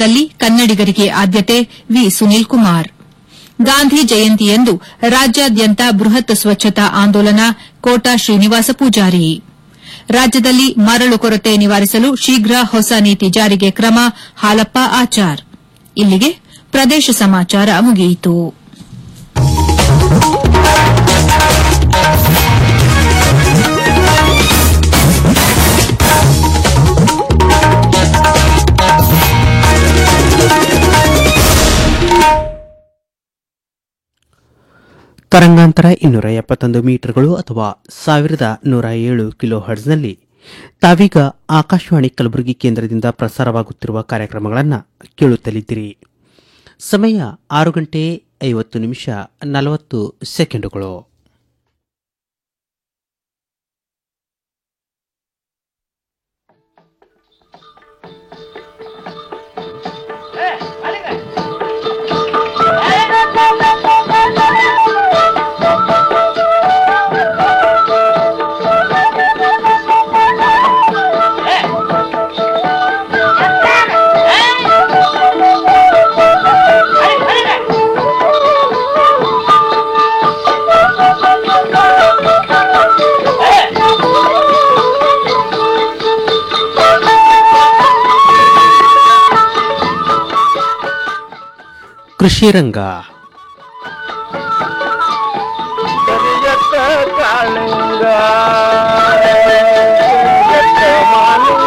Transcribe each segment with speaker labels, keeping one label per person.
Speaker 1: ರಾಜ್ಯದಲ್ಲಿ ಕನ್ನಡಿಗರಿಗೆ ಆದ್ಯತೆ ವಿ ಸುನೀಲ್ ಕುಮಾರ್ ಗಾಂಧಿ ಜಯಂತಿಯಂದು ರಾಜ್ಯಾದ್ಯಂತ ಬೃಹತ್ ಸ್ವಚ್ಛತಾ ಆಂದೋಲನ ಕೋಟಾ ಶ್ರೀನಿವಾಸ ಪೂಜಾರಿ ರಾಜ್ಯದಲ್ಲಿ ಮರಳು ಕೊರತೆ ನಿವಾರಿಸಲು ಶೀಘ್ರ ಹೊಸ ನೀತಿ ಜಾರಿಗೆ ಕ್ರಮ ಹಾಲಪ್ಪ ಆಚಾರ್ ಇಲ್ಲಿಗೆ ಪ್ರದೇಶ ಸಮಾಚಾರ ಮುಗಿಯಿತು
Speaker 2: ತರಂಗಾಂತರ ಇನ್ನೂರ ಎಪ್ಪತ್ತೊಂದು ಮೀಟರ್ಗಳು ಅಥವಾ ಸಾವಿರದ ನೂರ ಏಳು ಕಿಲೋ ಹರ್ಡ್ಸ್ನಲ್ಲಿ ತಾವೀಗ ಆಕಾಶವಾಣಿ ಕಲಬುರಗಿ ಕೇಂದ್ರದಿಂದ ಪ್ರಸಾರವಾಗುತ್ತಿರುವ ಕಾರ್ಯಕ್ರಮಗಳನ್ನು ಕೇಳುತ್ತಲಿದ್ದೀರಿ ಸಮಯ ಆರು ಗಂಟೆ ಐವತ್ತು ನಿಮಿಷ ನಲವತ್ತು ಸೆಕೆಂಡುಗಳು ಕೃಷಿ ರಂಗ
Speaker 3: ಕರಿಯತ್ತ ಕಾಳಿಂಗ ಕರಿಯತ್ತ ಮಾಲಿಂಗ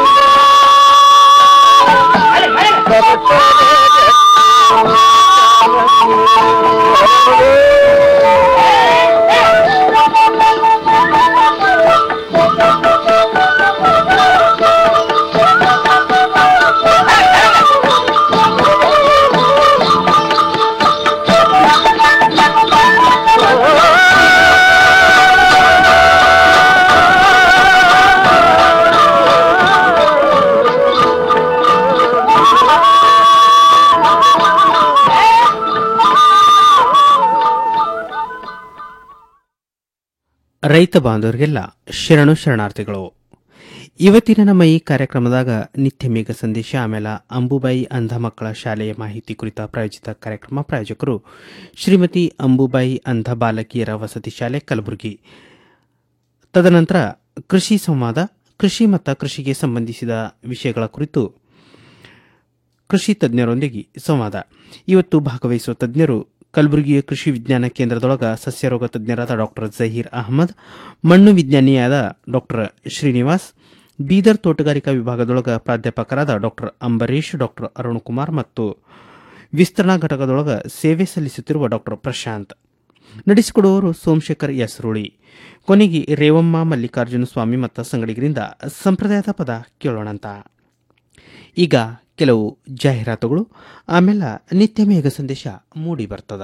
Speaker 2: ರೈತ ಬಾಂಧವರಿಗೆಲ್ಲ ಶರಣು ಶರಣಾರ್ಥಿಗಳು ಇವತ್ತಿನ ನಮ್ಮ ಈ ಕಾರ್ಯಕ್ರಮದಾಗ ನಿತ್ಯ ಮೇಘ ಸಂದೇಶ ಆಮೇಲೆ ಅಂಬುಬಾಯಿ ಅಂಧ ಮಕ್ಕಳ ಶಾಲೆಯ ಮಾಹಿತಿ ಕುರಿತ ಪ್ರಾಯೋಜಿತ ಕಾರ್ಯಕ್ರಮ ಪ್ರಾಯೋಜಕರು ಶ್ರೀಮತಿ ಅಂಬುಬಾಯಿ ಅಂಧ ಬಾಲಕಿಯರ ವಸತಿ ಶಾಲೆ ಕಲಬುರಗಿ ತದನಂತರ ಕೃಷಿ ಸಂವಾದ ಕೃಷಿ ಮತ್ತು ಕೃಷಿಗೆ ಸಂಬಂಧಿಸಿದ ವಿಷಯಗಳ ಕುರಿತು ಕೃಷಿ ತಜ್ಞರೊಂದಿಗೆ ಸಂವಾದ ಇವತ್ತು ಭಾಗವಹಿಸುವ ತಜ್ಞರು ಕಲಬುರಗಿಯ ಕೃಷಿ ವಿಜ್ಞಾನ ಕೇಂದ್ರದೊಳಗ ಸಸ್ಯರೋಗ ತಜ್ಞರಾದ ಡಾಕ್ಟರ್ ಜಹೀರ್ ಅಹಮದ್ ಮಣ್ಣು ವಿಜ್ಞಾನಿಯಾದ ಡಾಕ್ಟರ್ ಶ್ರೀನಿವಾಸ್ ಬೀದರ್ ತೋಟಗಾರಿಕಾ ವಿಭಾಗದೊಳಗ ಪ್ರಾಧ್ಯಾಪಕರಾದ ಡಾಕ್ಟರ್ ಅಂಬರೀಶ್ ಡಾಕ್ಟರ್ ಅರುಣ್ ಕುಮಾರ್ ಮತ್ತು ವಿಸ್ತರಣಾ ಘಟಕದೊಳಗ ಸೇವೆ ಸಲ್ಲಿಸುತ್ತಿರುವ ಡಾಕ್ಟರ್ ಪ್ರಶಾಂತ್ ನಡೆಸಿಕೊಡುವವರು ಸೋಮಶೇಖರ್ ಯಸರೋಳಿ ಕೊನೆಗೆ ರೇವಮ್ಮ ಮಲ್ಲಿಕಾರ್ಜುನ ಸ್ವಾಮಿ ಮತ್ತು ಸಂಗಡಿಗರಿಂದ ಸಂಪ್ರದಾಯದ ಪದ ಕೇಳೋಣಂತ ಈಗ ಕೆಲವು ಜಾಹೀರಾತುಗಳು ಆಮೇಲೆ ನಿತ್ಯ ಮೇಘ ಸಂದೇಶ ಮೂಡಿ ಬರ್ತದ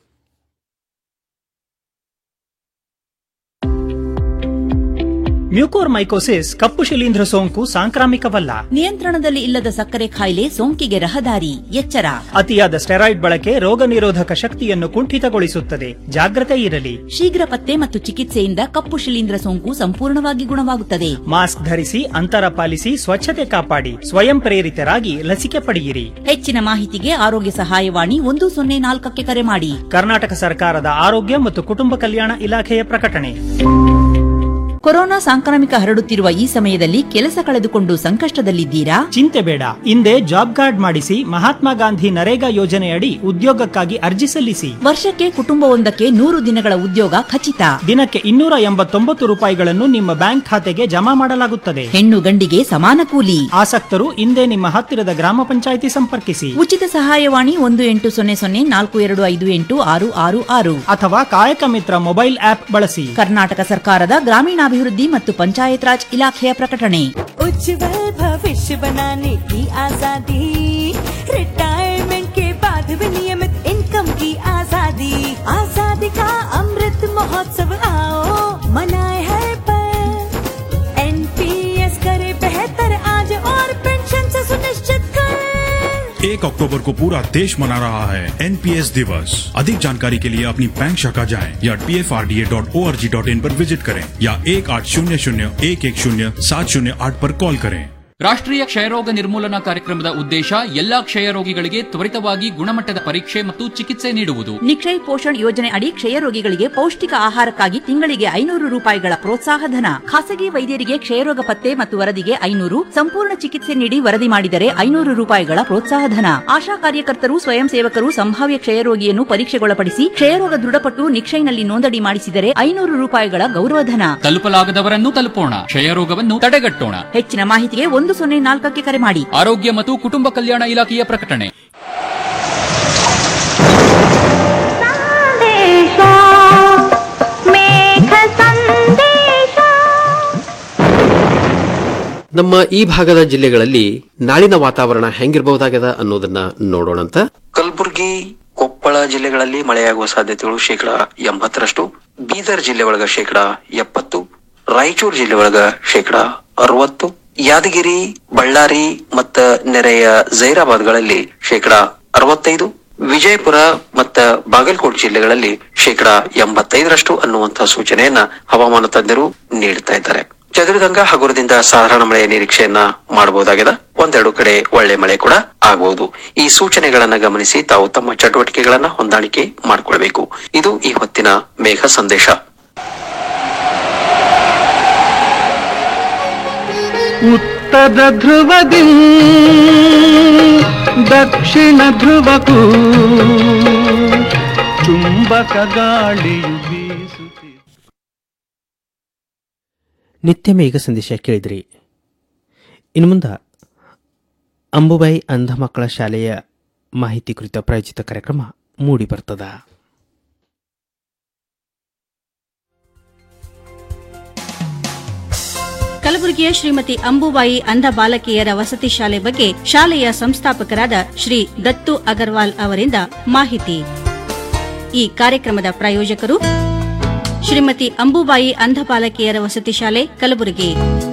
Speaker 4: ಮ್ಯೂಕೋರ್ಮೈಕೋಸಿಸ್ ಕಪ್ಪು ಶಿಲೀಂಧ್ರ ಸೋಂಕು ಸಾಂಕ್ರಾಮಿಕವಲ್ಲ
Speaker 5: ನಿಯಂತ್ರಣದಲ್ಲಿ ಇಲ್ಲದ ಸಕ್ಕರೆ ಕಾಯಿಲೆ ಸೋಂಕಿಗೆ ರಹದಾರಿ ಎಚ್ಚರ
Speaker 4: ಅತಿಯಾದ ಸ್ಟೆರಾಯ್ಡ್ ಬಳಕೆ ರೋಗ ನಿರೋಧಕ ಶಕ್ತಿಯನ್ನು ಕುಂಠಿತಗೊಳಿಸುತ್ತದೆ ಜಾಗ್ರತೆ ಇರಲಿ
Speaker 5: ಶೀಘ್ರ ಪತ್ತೆ ಮತ್ತು ಚಿಕಿತ್ಸೆಯಿಂದ ಕಪ್ಪು ಶಿಲೀಂಧ್ರ ಸೋಂಕು ಸಂಪೂರ್ಣವಾಗಿ ಗುಣವಾಗುತ್ತದೆ
Speaker 4: ಮಾಸ್ಕ್ ಧರಿಸಿ ಅಂತರ ಪಾಲಿಸಿ ಸ್ವಚ್ಛತೆ ಕಾಪಾಡಿ ಸ್ವಯಂ ಪ್ರೇರಿತರಾಗಿ ಲಸಿಕೆ ಪಡೆಯಿರಿ
Speaker 5: ಹೆಚ್ಚಿನ ಮಾಹಿತಿಗೆ ಆರೋಗ್ಯ ಸಹಾಯವಾಣಿ ಒಂದು ಸೊನ್ನೆ ನಾಲ್ಕಕ್ಕೆ ಕರೆ ಮಾಡಿ
Speaker 4: ಕರ್ನಾಟಕ ಸರ್ಕಾರದ ಆರೋಗ್ಯ ಮತ್ತು ಕುಟುಂಬ ಕಲ್ಯಾಣ ಇಲಾಖೆಯ ಪ್ರಕಟಣೆ
Speaker 5: ಕೊರೋನಾ ಸಾಂಕ್ರಾಮಿಕ ಹರಡುತ್ತಿರುವ ಈ ಸಮಯದಲ್ಲಿ ಕೆಲಸ ಕಳೆದುಕೊಂಡು ಸಂಕಷ್ಟದಲ್ಲಿದ್ದೀರಾ
Speaker 4: ಚಿಂತೆ ಬೇಡ ಹಿಂದೆ ಜಾಬ್ ಕಾರ್ಡ್ ಮಾಡಿಸಿ ಮಹಾತ್ಮ ಗಾಂಧಿ ನರೇಗಾ ಯೋಜನೆಯಡಿ ಉದ್ಯೋಗಕ್ಕಾಗಿ ಅರ್ಜಿ ಸಲ್ಲಿಸಿ
Speaker 5: ವರ್ಷಕ್ಕೆ ಕುಟುಂಬವೊಂದಕ್ಕೆ ನೂರು ದಿನಗಳ ಉದ್ಯೋಗ ಖಚಿತ
Speaker 4: ದಿನಕ್ಕೆ ಇನ್ನೂರ ಎಂಬತ್ತೊಂಬತ್ತು ರೂಪಾಯಿಗಳನ್ನು ನಿಮ್ಮ ಬ್ಯಾಂಕ್ ಖಾತೆಗೆ ಜಮಾ ಮಾಡಲಾಗುತ್ತದೆ
Speaker 5: ಹೆಣ್ಣು ಗಂಡಿಗೆ ಸಮಾನ ಕೂಲಿ
Speaker 4: ಆಸಕ್ತರು ಹಿಂದೆ ನಿಮ್ಮ ಹತ್ತಿರದ ಗ್ರಾಮ ಪಂಚಾಯಿತಿ ಸಂಪರ್ಕಿಸಿ
Speaker 5: ಉಚಿತ ಸಹಾಯವಾಣಿ ಒಂದು ಎಂಟು ಸೊನ್ನೆ ಸೊನ್ನೆ ನಾಲ್ಕು ಎರಡು ಐದು ಎಂಟು ಆರು ಆರು ಆರು
Speaker 4: ಅಥವಾ ಕಾಯಕ ಮಿತ್ರ ಮೊಬೈಲ್ ಆಪ್ ಬಳಸಿ
Speaker 5: ಕರ್ನಾಟಕ ಸರ್ಕಾರದ ಗ್ರಾಮೀಣಾಭಿವೃದ್ಧಿ ಮತ್ತು ಪಂಚಾಯತ್ ರಾಜ್ ಇಲಾಖೆಯ ಪ್ರಕಟಣೆ
Speaker 6: उज्जवल भविष्य बनाने की आजादी रिटायरमेंट के बाद भी नियमित इनकम की आजादी आजादी का अमृत महोत्सव आओ मनाए हर पल एनपीएस करे बेहतर आज और पेंशन से सुनिश्चित कर
Speaker 7: एक अक्टूबर को पूरा देश मना रहा है एनपीएस दिवस अधिक जानकारी के लिए अपनी बैंक शाखा जाएं या P F R D A dot O R G dot in पर विजिट करें या एक आठ शून्य शून्य एक एक शून्य सात शून्य आठ पर कॉल करें
Speaker 8: ರಾಷ್ಟ್ರೀಯ ಕ್ಷಯರೋಗ ನಿರ್ಮೂಲನಾ ಕಾರ್ಯಕ್ರಮದ ಉದ್ದೇಶ ಎಲ್ಲಾ ಕ್ಷಯರೋಗಿಗಳಿಗೆ ತ್ವರಿತವಾಗಿ ಗುಣಮಟ್ಟದ ಪರೀಕ್ಷೆ ಮತ್ತು ಚಿಕಿತ್ಸೆ ನೀಡುವುದು
Speaker 5: ನಿಕ್ಷಯ್ ಪೋಷಣ್ ಯೋಜನೆ ಅಡಿ ಕ್ಷಯ ರೋಗಿಗಳಿಗೆ ಪೌಷ್ಟಿಕ ಆಹಾರಕ್ಕಾಗಿ ತಿಂಗಳಿಗೆ ಐನೂರು ರೂಪಾಯಿಗಳ ಪ್ರೋತ್ಸಾಹ ಧನ ಖಾಸಗಿ ವೈದ್ಯರಿಗೆ ಕ್ಷಯರೋಗ ಪತ್ತೆ ಮತ್ತು ವರದಿಗೆ ಐನೂರು ಸಂಪೂರ್ಣ ಚಿಕಿತ್ಸೆ ನೀಡಿ ವರದಿ ಮಾಡಿದರೆ ಐನೂರು ರೂಪಾಯಿಗಳ ಪ್ರೋತ್ಸಾಹ ಧನ ಆಶಾ ಕಾರ್ಯಕರ್ತರು ಸ್ವಯಂ ಸೇವಕರು ಸಂಭಾವ್ಯ ಕ್ಷಯರೋಗಿಯನ್ನು ಪರೀಕ್ಷೆಗೊಳಪಡಿಸಿ ಕ್ಷಯರೋಗ ದೃಢಪಟ್ಟು ನಿಕ್ಷಯ್ನಲ್ಲಿ ನೋಂದಣಿ ಮಾಡಿಸಿದರೆ ಐನೂರು ರೂಪಾಯಿಗಳ ಗೌರವಧನ
Speaker 8: ತಲುಪಲಾಗದವರನ್ನು ತಲುಪೋಣ ಕ್ಷಯರೋಗವನ್ನು ತಡೆಗಟ್ಟೋಣ
Speaker 5: ಹೆಚ್ಚಿನ ಮಾಹಿತಿಗೆ ಒಂದು ಸೊನ್ನೆ ನಾಲ್ಕಕ್ಕೆ ಕರೆ ಮಾಡಿ
Speaker 8: ಆರೋಗ್ಯ ಮತ್ತು ಕುಟುಂಬ ಕಲ್ಯಾಣ ಇಲಾಖೆಯ ಪ್ರಕಟಣೆ
Speaker 9: ನಮ್ಮ ಈ ಭಾಗದ ಜಿಲ್ಲೆಗಳಲ್ಲಿ ನಾಳಿನ ವಾತಾವರಣ ಹೆಂಗಿರಬಹುದಾಗದ ಅನ್ನೋದನ್ನ ನೋಡೋಣಂತ
Speaker 10: ಕಲಬುರಗಿ ಕೊಪ್ಪಳ ಜಿಲ್ಲೆಗಳಲ್ಲಿ ಮಳೆಯಾಗುವ ಸಾಧ್ಯತೆಗಳು ಶೇಕಡ ಎಂಬತ್ತರಷ್ಟು ಬೀದರ್ ಜಿಲ್ಲೆ ಒಳಗ ಶೇಕಡ ಎಪ್ಪತ್ತು ರಾಯಚೂರು ಜಿಲ್ಲೆ ಒಳಗ ಶೇಕಡ ಅರವತ್ತು ಯಾದಗಿರಿ ಬಳ್ಳಾರಿ ಮತ್ತ ನೆರೆಯ ಜೈರಾಬಾದ್ಗಳಲ್ಲಿ ಶೇಕಡ ಅರವತ್ತೈದು ವಿಜಯಪುರ ಮತ್ತ ಬಾಗಲಕೋಟೆ ಜಿಲ್ಲೆಗಳಲ್ಲಿ ಶೇಕಡ ಎಂಬತ್ತೈದರಷ್ಟು ಅನ್ನುವಂತಹ ಸೂಚನೆಯನ್ನ ಹವಾಮಾನ ತಜ್ಞರು ನೀಡುತ್ತಾ ಇದ್ದಾರೆ ಚದುರಿದಂಗ ಹಗುರದಿಂದ ಸಾಧಾರಣ ಮಳೆಯ ನಿರೀಕ್ಷೆಯನ್ನ ಮಾಡಬಹುದಾಗಿದೆ ಒಂದೆರಡು ಕಡೆ ಒಳ್ಳೆ ಮಳೆ ಕೂಡ ಆಗಬಹುದು ಈ ಸೂಚನೆಗಳನ್ನ ಗಮನಿಸಿ ತಾವು ತಮ್ಮ ಚಟುವಟಿಕೆಗಳನ್ನ ಹೊಂದಾಣಿಕೆ ಮಾಡಿಕೊಳ್ಬೇಕು ಇದು ಈ ಹೊತ್ತಿನ ಮೇಘ ಸಂದೇಶ
Speaker 3: ಉತ್ತರ ಧ್ರುವದಿ ದಕ್ಷಿಣ ಧ್ರುವಕ್ಕೂ ಚುಂಬಕ ಗಾಳಿಯು ಬೀಸುತ್ತಿದೆ
Speaker 2: ನಿತ್ಯ ಮೇಘ ಸಂದೇಶ ಕೇಳಿದ್ರಿ ಇನ್ನು ಮುಂದ ಅಂಬುಬಾಯಿ ಅಂಧ ಮಕ್ಕಳ ಶಾಲೆಯ ಮಾಹಿತಿ ಕುರಿತ ಪ್ರಾಯೋಜಿತ ಕಾರ್ಯಕ್ರಮ ಮೂಡಿ ಬರ್ತದ
Speaker 11: ಕಲಬುರಗಿಯ ಶ್ರೀಮತಿ ಅಂಬುಬಾಯಿ ಅಂಧ ಬಾಲಕಿಯರ ವಸತಿ ಶಾಲೆ ಬಗ್ಗೆ ಶಾಲೆಯ ಸಂಸ್ಥಾಪಕರಾದ ಶ್ರೀ ದತ್ತು ಅಗರ್ವಾಲ್ ಅವರಿಂದ ಮಾಹಿತಿ ಈ ಕಾರ್ಯಕ್ರಮದ ಪ್ರಾಯೋಜಕರು ಶ್ರೀಮತಿ ಅಂಬುಬಾಯಿ ಅಂಧ ಬಾಲಕಿಯರ ವಸತಿ ಶಾಲೆ ಕಲಬುರಗಿ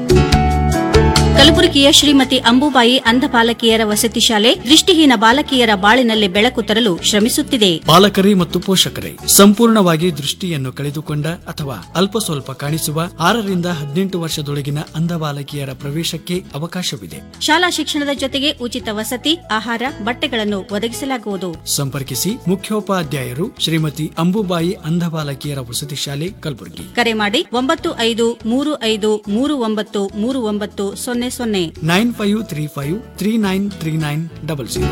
Speaker 11: ಕಲಬುರಗಿಯ ಶ್ರೀಮತಿ ಅಂಬುಬಾಯಿ ಅಂಧ ಬಾಲಕಿಯರ ವಸತಿ ಶಾಲೆ ದೃಷ್ಟಿಹೀನ ಬಾಲಕಿಯರ ಬಾಳಿನಲ್ಲಿ ಬೆಳಕು ತರಲು ಶ್ರಮಿಸುತ್ತಿದೆ
Speaker 12: ಪಾಲಕರೇ ಮತ್ತು ಪೋಷಕರೇ ಸಂಪೂರ್ಣವಾಗಿ ದೃಷ್ಟಿಯನ್ನು ಕಳೆದುಕೊಂಡ ಅಥವಾ ಅಲ್ಪ ಸ್ವಲ್ಪ ಕಾಣಿಸುವ ಆರರಿಂದ ಹದಿನೆಂಟು ವರ್ಷದೊಳಗಿನ ಅಂಧ ಬಾಲಕಿಯರ ಪ್ರವೇಶಕ್ಕೆ ಅವಕಾಶವಿದೆ
Speaker 11: ಶಾಲಾ ಶಿಕ್ಷಣದ ಜೊತೆಗೆ ಉಚಿತ ವಸತಿ ಆಹಾರ ಬಟ್ಟೆಗಳನ್ನು ಒದಗಿಸಲಾಗುವುದು
Speaker 12: ಸಂಪರ್ಕಿಸಿ ಮುಖ್ಯೋಪಾಧ್ಯಾಯರು ಶ್ರೀಮತಿ ಅಂಬುಬಾಯಿ ಅಂಧ ಬಾಲಕಿಯರ ವಸತಿ ಶಾಲೆ ಕಲಬುರಗಿ
Speaker 11: ಕರೆ ಮಾಡಿ ಒಂಬತ್ತು ಐದು ಮೂರು ಐದು ಮೂರು ಒಂಬತ್ತು ಮೂರು ಒಂಬತ್ತು ಸೊನ್ನೆ ಸೊನ್ನೆ
Speaker 12: nine five three five three nine three nine double zero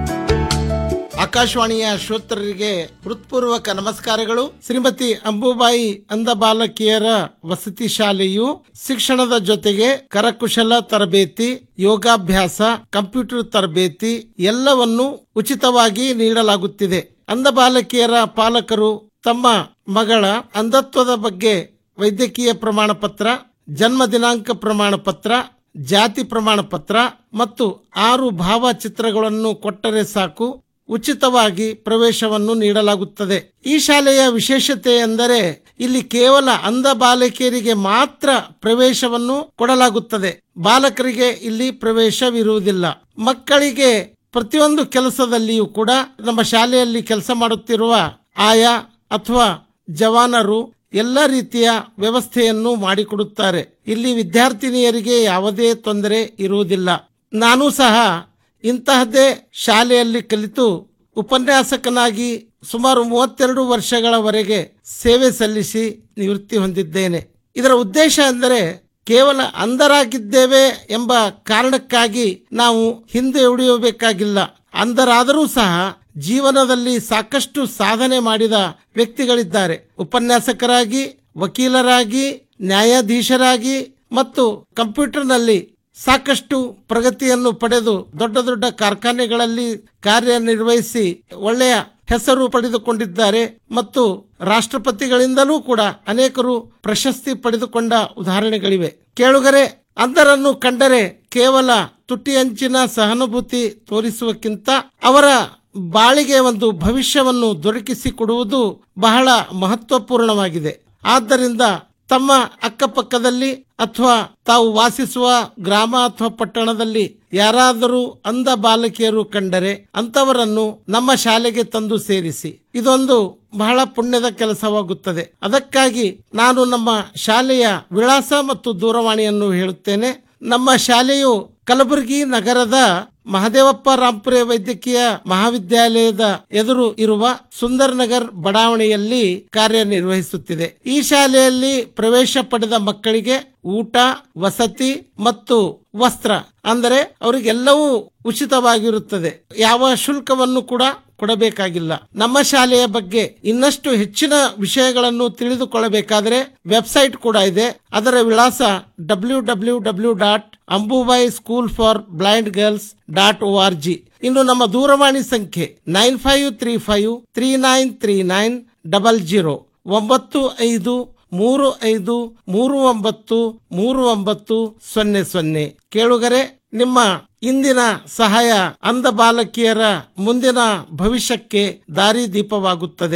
Speaker 13: ಆಕಾಶವಾಣಿಯ ಶ್ರೋತರರಿಗೆ ಹೃತ್ಪೂರ್ವಕ ನಮಸ್ಕಾರಗಳು ಶ್ರೀಮತಿ ಅಂಬುಬಾಯಿ ಅಂಧ ಬಾಲಕಿಯರ ವಸತಿ ಶಾಲೆಯು ಶಿಕ್ಷಣದ ಜೊತೆಗೆ ಕರಕುಶಲ ತರಬೇತಿ ಯೋಗಾಭ್ಯಾಸ ಕಂಪ್ಯೂಟರ್ ತರಬೇತಿ ಎಲ್ಲವನ್ನು ಉಚಿತವಾಗಿ ನೀಡಲಾಗುತ್ತಿದೆ ಅಂಧ ಬಾಲಕಿಯರ ಪಾಲಕರು ತಮ್ಮ ಮಗಳ ಅಂಧತ್ವದ ಬಗ್ಗೆ ವೈದ್ಯಕೀಯ ಪ್ರಮಾಣ ಪತ್ರ ಜನ್ಮ ದಿನಾಂಕ ಪ್ರಮಾಣ ಪತ್ರ ಜಾತಿ ಪ್ರಮಾಣ ಪತ್ರ ಮತ್ತು ಆರು ಭಾವಚಿತ್ರಗಳನ್ನು ಕೊಟ್ಟರೆ ಸಾಕು ಉಚಿತವಾಗಿ ಪ್ರವೇಶವನ್ನು ನೀಡಲಾಗುತ್ತದೆ ಈ ಶಾಲೆಯ ವಿಶೇಷತೆ ಎಂದರೆ ಇಲ್ಲಿ ಕೇವಲ ಅಂಧ ಬಾಲಕಿಯರಿಗೆ ಮಾತ್ರ ಪ್ರವೇಶವನ್ನು ಕೊಡಲಾಗುತ್ತದೆ ಬಾಲಕರಿಗೆ ಇಲ್ಲಿ ಪ್ರವೇಶವಿರುವುದಿಲ್ಲ ಮಕ್ಕಳಿಗೆ ಪ್ರತಿಯೊಂದು ಕೆಲಸದಲ್ಲಿಯೂ ಕೂಡ ನಮ್ಮ ಶಾಲೆಯಲ್ಲಿ ಕೆಲಸ ಮಾಡುತ್ತಿರುವ ಆಯಾ ಅಥವಾ ಜವಾನರು ಎಲ್ಲ ರೀತಿಯ ವ್ಯವಸ್ಥೆಯನ್ನು ಮಾಡಿಕೊಡುತ್ತಾರೆ ಇಲ್ಲಿ ವಿದ್ಯಾರ್ಥಿನಿಯರಿಗೆ ಯಾವುದೇ ತೊಂದರೆ ಇರುವುದಿಲ್ಲ ನಾನು ಸಹ ಇಂತಹದ್ದೇ ಶಾಲೆಯಲ್ಲಿ ಕಲಿತು ಉಪನ್ಯಾಸಕನಾಗಿ ಸುಮಾರು ಮೂವತ್ತೆರಡು ವರ್ಷಗಳವರೆಗೆ ಸೇವೆ ಸಲ್ಲಿಸಿ ನಿವೃತ್ತಿ ಹೊಂದಿದ್ದೇನೆ ಇದರ ಉದ್ದೇಶ ಎಂದರೆ ಕೇವಲ ಅಂಧರಾಗಿದ್ದೇವೆ ಎಂಬ ಕಾರಣಕ್ಕಾಗಿ ನಾವು ಹಿಂದೆ ಉಳಿಯಬೇಕಾಗಿಲ್ಲ ಅಂಧರಾದರೂ ಸಹ ಜೀವನದಲ್ಲಿ ಸಾಕಷ್ಟು ಸಾಧನೆ ಮಾಡಿದ ವ್ಯಕ್ತಿಗಳಿದ್ದಾರೆ ಉಪನ್ಯಾಸಕರಾಗಿ ವಕೀಲರಾಗಿ ನ್ಯಾಯಾಧೀಶರಾಗಿ ಮತ್ತು ಕಂಪ್ಯೂಟರ್ನಲ್ಲಿ ಸಾಕಷ್ಟು ಪ್ರಗತಿಯನ್ನು ಪಡೆದು ದೊಡ್ಡ ದೊಡ್ಡ ಕಾರ್ಖಾನೆಗಳಲ್ಲಿ ಕಾರ್ಯನಿರ್ವಹಿಸಿ ಒಳ್ಳೆಯ ಹೆಸರು ಪಡೆದುಕೊಂಡಿದ್ದಾರೆ ಮತ್ತು ರಾಷ್ಟ್ರಪತಿಗಳಿಂದಲೂ ಕೂಡ ಅನೇಕರು ಪ್ರಶಸ್ತಿ ಪಡೆದುಕೊಂಡ ಉದಾಹರಣೆಗಳಿವೆ ಕೇಳುಗರೆ ಅಂಧರನ್ನು ಕಂಡರೆ ಕೇವಲ ತುಟಿ ಅಂಚಿನ ಸಹಾನುಭೂತಿ ತೋರಿಸುವಕ್ಕಿಂತ ಅವರ ಬಾಳಿಗೆ ಒಂದು ಭವಿಷ್ಯವನ್ನು ದೊರಕಿಸಿಕೊಡುವುದು ಬಹಳ ಮಹತ್ವಪೂರ್ಣವಾಗಿದೆ ಆದ್ದರಿಂದ ತಮ್ಮ ಅಕ್ಕಪಕ್ಕದಲ್ಲಿ ಅಥವಾ ತಾವು ವಾಸಿಸುವ ಗ್ರಾಮ ಅಥವಾ ಪಟ್ಟಣದಲ್ಲಿ ಯಾರಾದರೂ ಅಂಧ ಬಾಲಕಿಯರು ಕಂಡರೆ ಅಂತವರನ್ನು ನಮ್ಮ ಶಾಲೆಗೆ ತಂದು ಸೇರಿಸಿ ಇದೊಂದು ಬಹಳ ಪುಣ್ಯದ ಕೆಲಸವಾಗುತ್ತದೆ ಅದಕ್ಕಾಗಿ ನಾನು ನಮ್ಮ ಶಾಲೆಯ ವಿಳಾಸ ಮತ್ತು ದೂರವಾಣಿಯನ್ನು ಹೇಳುತ್ತೇನೆ ನಮ್ಮ ಶಾಲೆಯು ಕಲಬುರಗಿ ನಗರದ ಮಹದೇವಪ್ಪ ರಾಂಪುರೆ ವೈದ್ಯಕೀಯ ಮಹಾವಿದ್ಯಾಲಯದ ಎದುರು ಇರುವ ಸುಂದರ್ ನಗರ್ ಬಡಾವಣೆಯಲ್ಲಿ ಕಾರ್ಯನಿರ್ವಹಿಸುತ್ತಿದೆ ಈ ಶಾಲೆಯಲ್ಲಿ ಪ್ರವೇಶ ಪಡೆದ ಮಕ್ಕಳಿಗೆ ಊಟ ವಸತಿ ಮತ್ತು ವಸ್ತ್ರ ಅಂದರೆ ಅವರಿಗೆಲ್ಲವೂ ಉಚಿತವಾಗಿರುತ್ತದೆ ಯಾವ ಶುಲ್ಕವನ್ನು ಕೂಡ ಕೊಡಬೇಕಾಗಿಲ್ಲ ನಮ್ಮ ಶಾಲೆಯ ಬಗ್ಗೆ ಇನ್ನಷ್ಟು ಹೆಚ್ಚಿನ ವಿಷಯಗಳನ್ನು ತಿಳಿದುಕೊಳ್ಳಬೇಕಾದರೆ ವೆಬ್ಸೈಟ್ ಕೂಡ ಇದೆ ಅದರ ವಿಳಾಸ W W W dot Ambubai school for blind girls dot O R G ಇನ್ನು ನಮ್ಮ ದೂರವಾಣಿ ಸಂಖ್ಯೆ nine five three five three nine three nine double zero ಒಂಬತ್ತು ಐದು ಮೂರು ಐದು ಮೂರು ಒಂಬತ್ತು ಮೂರು ಒಂಬತ್ತು ಸೊನ್ನೆ ಸೊನ್ನೆ ಕೇಳುಗರೆ ನಿಮ್ಮ ಇಂದಿನ ಸಹಾಯ ಅಂಧ ಬಾಲಕಿಯರ ಮುಂದಿನ ಭವಿಷ್ಯಕ್ಕೆ ದಾರಿದೀಪವಾಗುತ್ತದೆ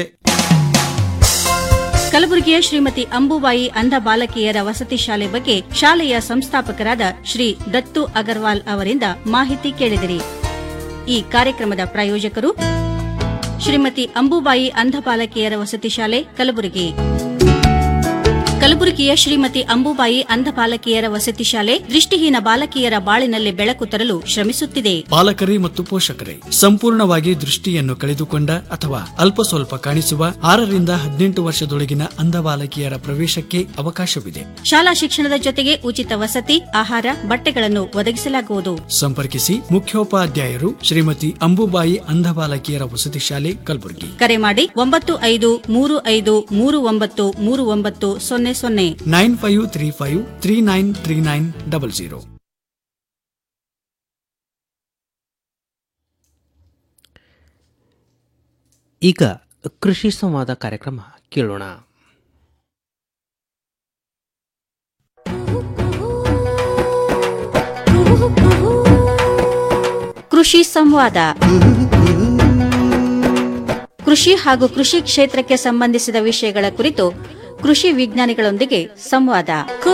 Speaker 11: ಕಲಬುರಗಿಯ ಶ್ರೀಮತಿ ಅಂಬುಬಾಯಿ ಅಂಧ ಬಾಲಕಿಯರ ವಸತಿ ಶಾಲೆ ಬಗ್ಗೆ ಶಾಲೆಯ ಸಂಸ್ಥಾಪಕರಾದ ಶ್ರೀ ದತ್ತು ಅಗರ್ವಾಲ್ ಅವರಿಂದ ಮಾಹಿತಿ ಕೇಳಿದಿರಿ ಈ ಕಾರ್ಯಕ್ರಮದ ಪ್ರಾಯೋಜಕರು ಶ್ರೀಮತಿ ಅಂಬುಬಾಯಿ ಅಂಧ ಬಾಲಕಿಯರ ವಸತಿ ಶಾಲೆ ಕಲಬುರಗಿ ಕಲಬುರಗಿಯ ಶ್ರೀಮತಿ ಅಂಬುಬಾಯಿ ಅಂಧ ಬಾಲಕಿಯರ ವಸತಿ ಶಾಲೆ ದೃಷ್ಟಿಹೀನ ಬಾಲಕಿಯರ ಬಾಳಿನಲ್ಲಿ ಬೆಳಕು ತರಲು ಶ್ರಮಿಸುತ್ತಿದೆ
Speaker 12: ಪಾಲಕರೇ ಮತ್ತು ಪೋಷಕರೇ ಸಂಪೂರ್ಣವಾಗಿ ದೃಷ್ಟಿಯನ್ನು ಕಳೆದುಕೊಂಡ ಅಥವಾ ಅಲ್ಪ ಸ್ವಲ್ಪ ಕಾಣಿಸುವ ಆರರಿಂದ ಹದಿನೆಂಟು ವರ್ಷದೊಳಗಿನ ಅಂಧ ಬಾಲಕಿಯರ ಪ್ರವೇಶಕ್ಕೆ ಅವಕಾಶವಿದೆ
Speaker 11: ಶಾಲಾ ಶಿಕ್ಷಣದ ಜೊತೆಗೆ ಉಚಿತ ವಸತಿ ಆಹಾರ ಬಟ್ಟೆಗಳನ್ನು ಒದಗಿಸಲಾಗುವುದು
Speaker 12: ಸಂಪರ್ಕಿಸಿ ಮುಖ್ಯೋಪಾಧ್ಯಾಯರು ಶ್ರೀಮತಿ ಅಂಬುಬಾಯಿ ಅಂಧ ಬಾಲಕಿಯರ ವಸತಿ ಶಾಲೆ ಕಲಬುರಗಿ
Speaker 11: ಕರೆ ಮಾಡಿ ಒಂಬತ್ತು ಐದು ಮೂರು ಐದು ಮೂರು ಒಂಬತ್ತು ಮೂರು ಒಂಬತ್ತು ಸೊನ್ನೆ ಸೊನ್ನೆ
Speaker 12: nine five three five three nine three nine double zero
Speaker 2: ಈಗ ಕೃಷಿ ಸಂವಾದ ಕಾರ್ಯಕ್ರಮ ಕೇಳೋಣ
Speaker 11: ಕೃಷಿ ಸಂವಾದ ಕೃಷಿ ಹಾಗೂ ಕೃಷಿ ಕ್ಷೇತ್ರಕ್ಕೆ ಸಂಬಂಧಿಸಿದ ವಿಷಯಗಳ ಕುರಿತು ಕೃಷಿ ವಿಜ್ಞಾನಿಗಳೊಂದಿಗೆ ಸಂವಾದ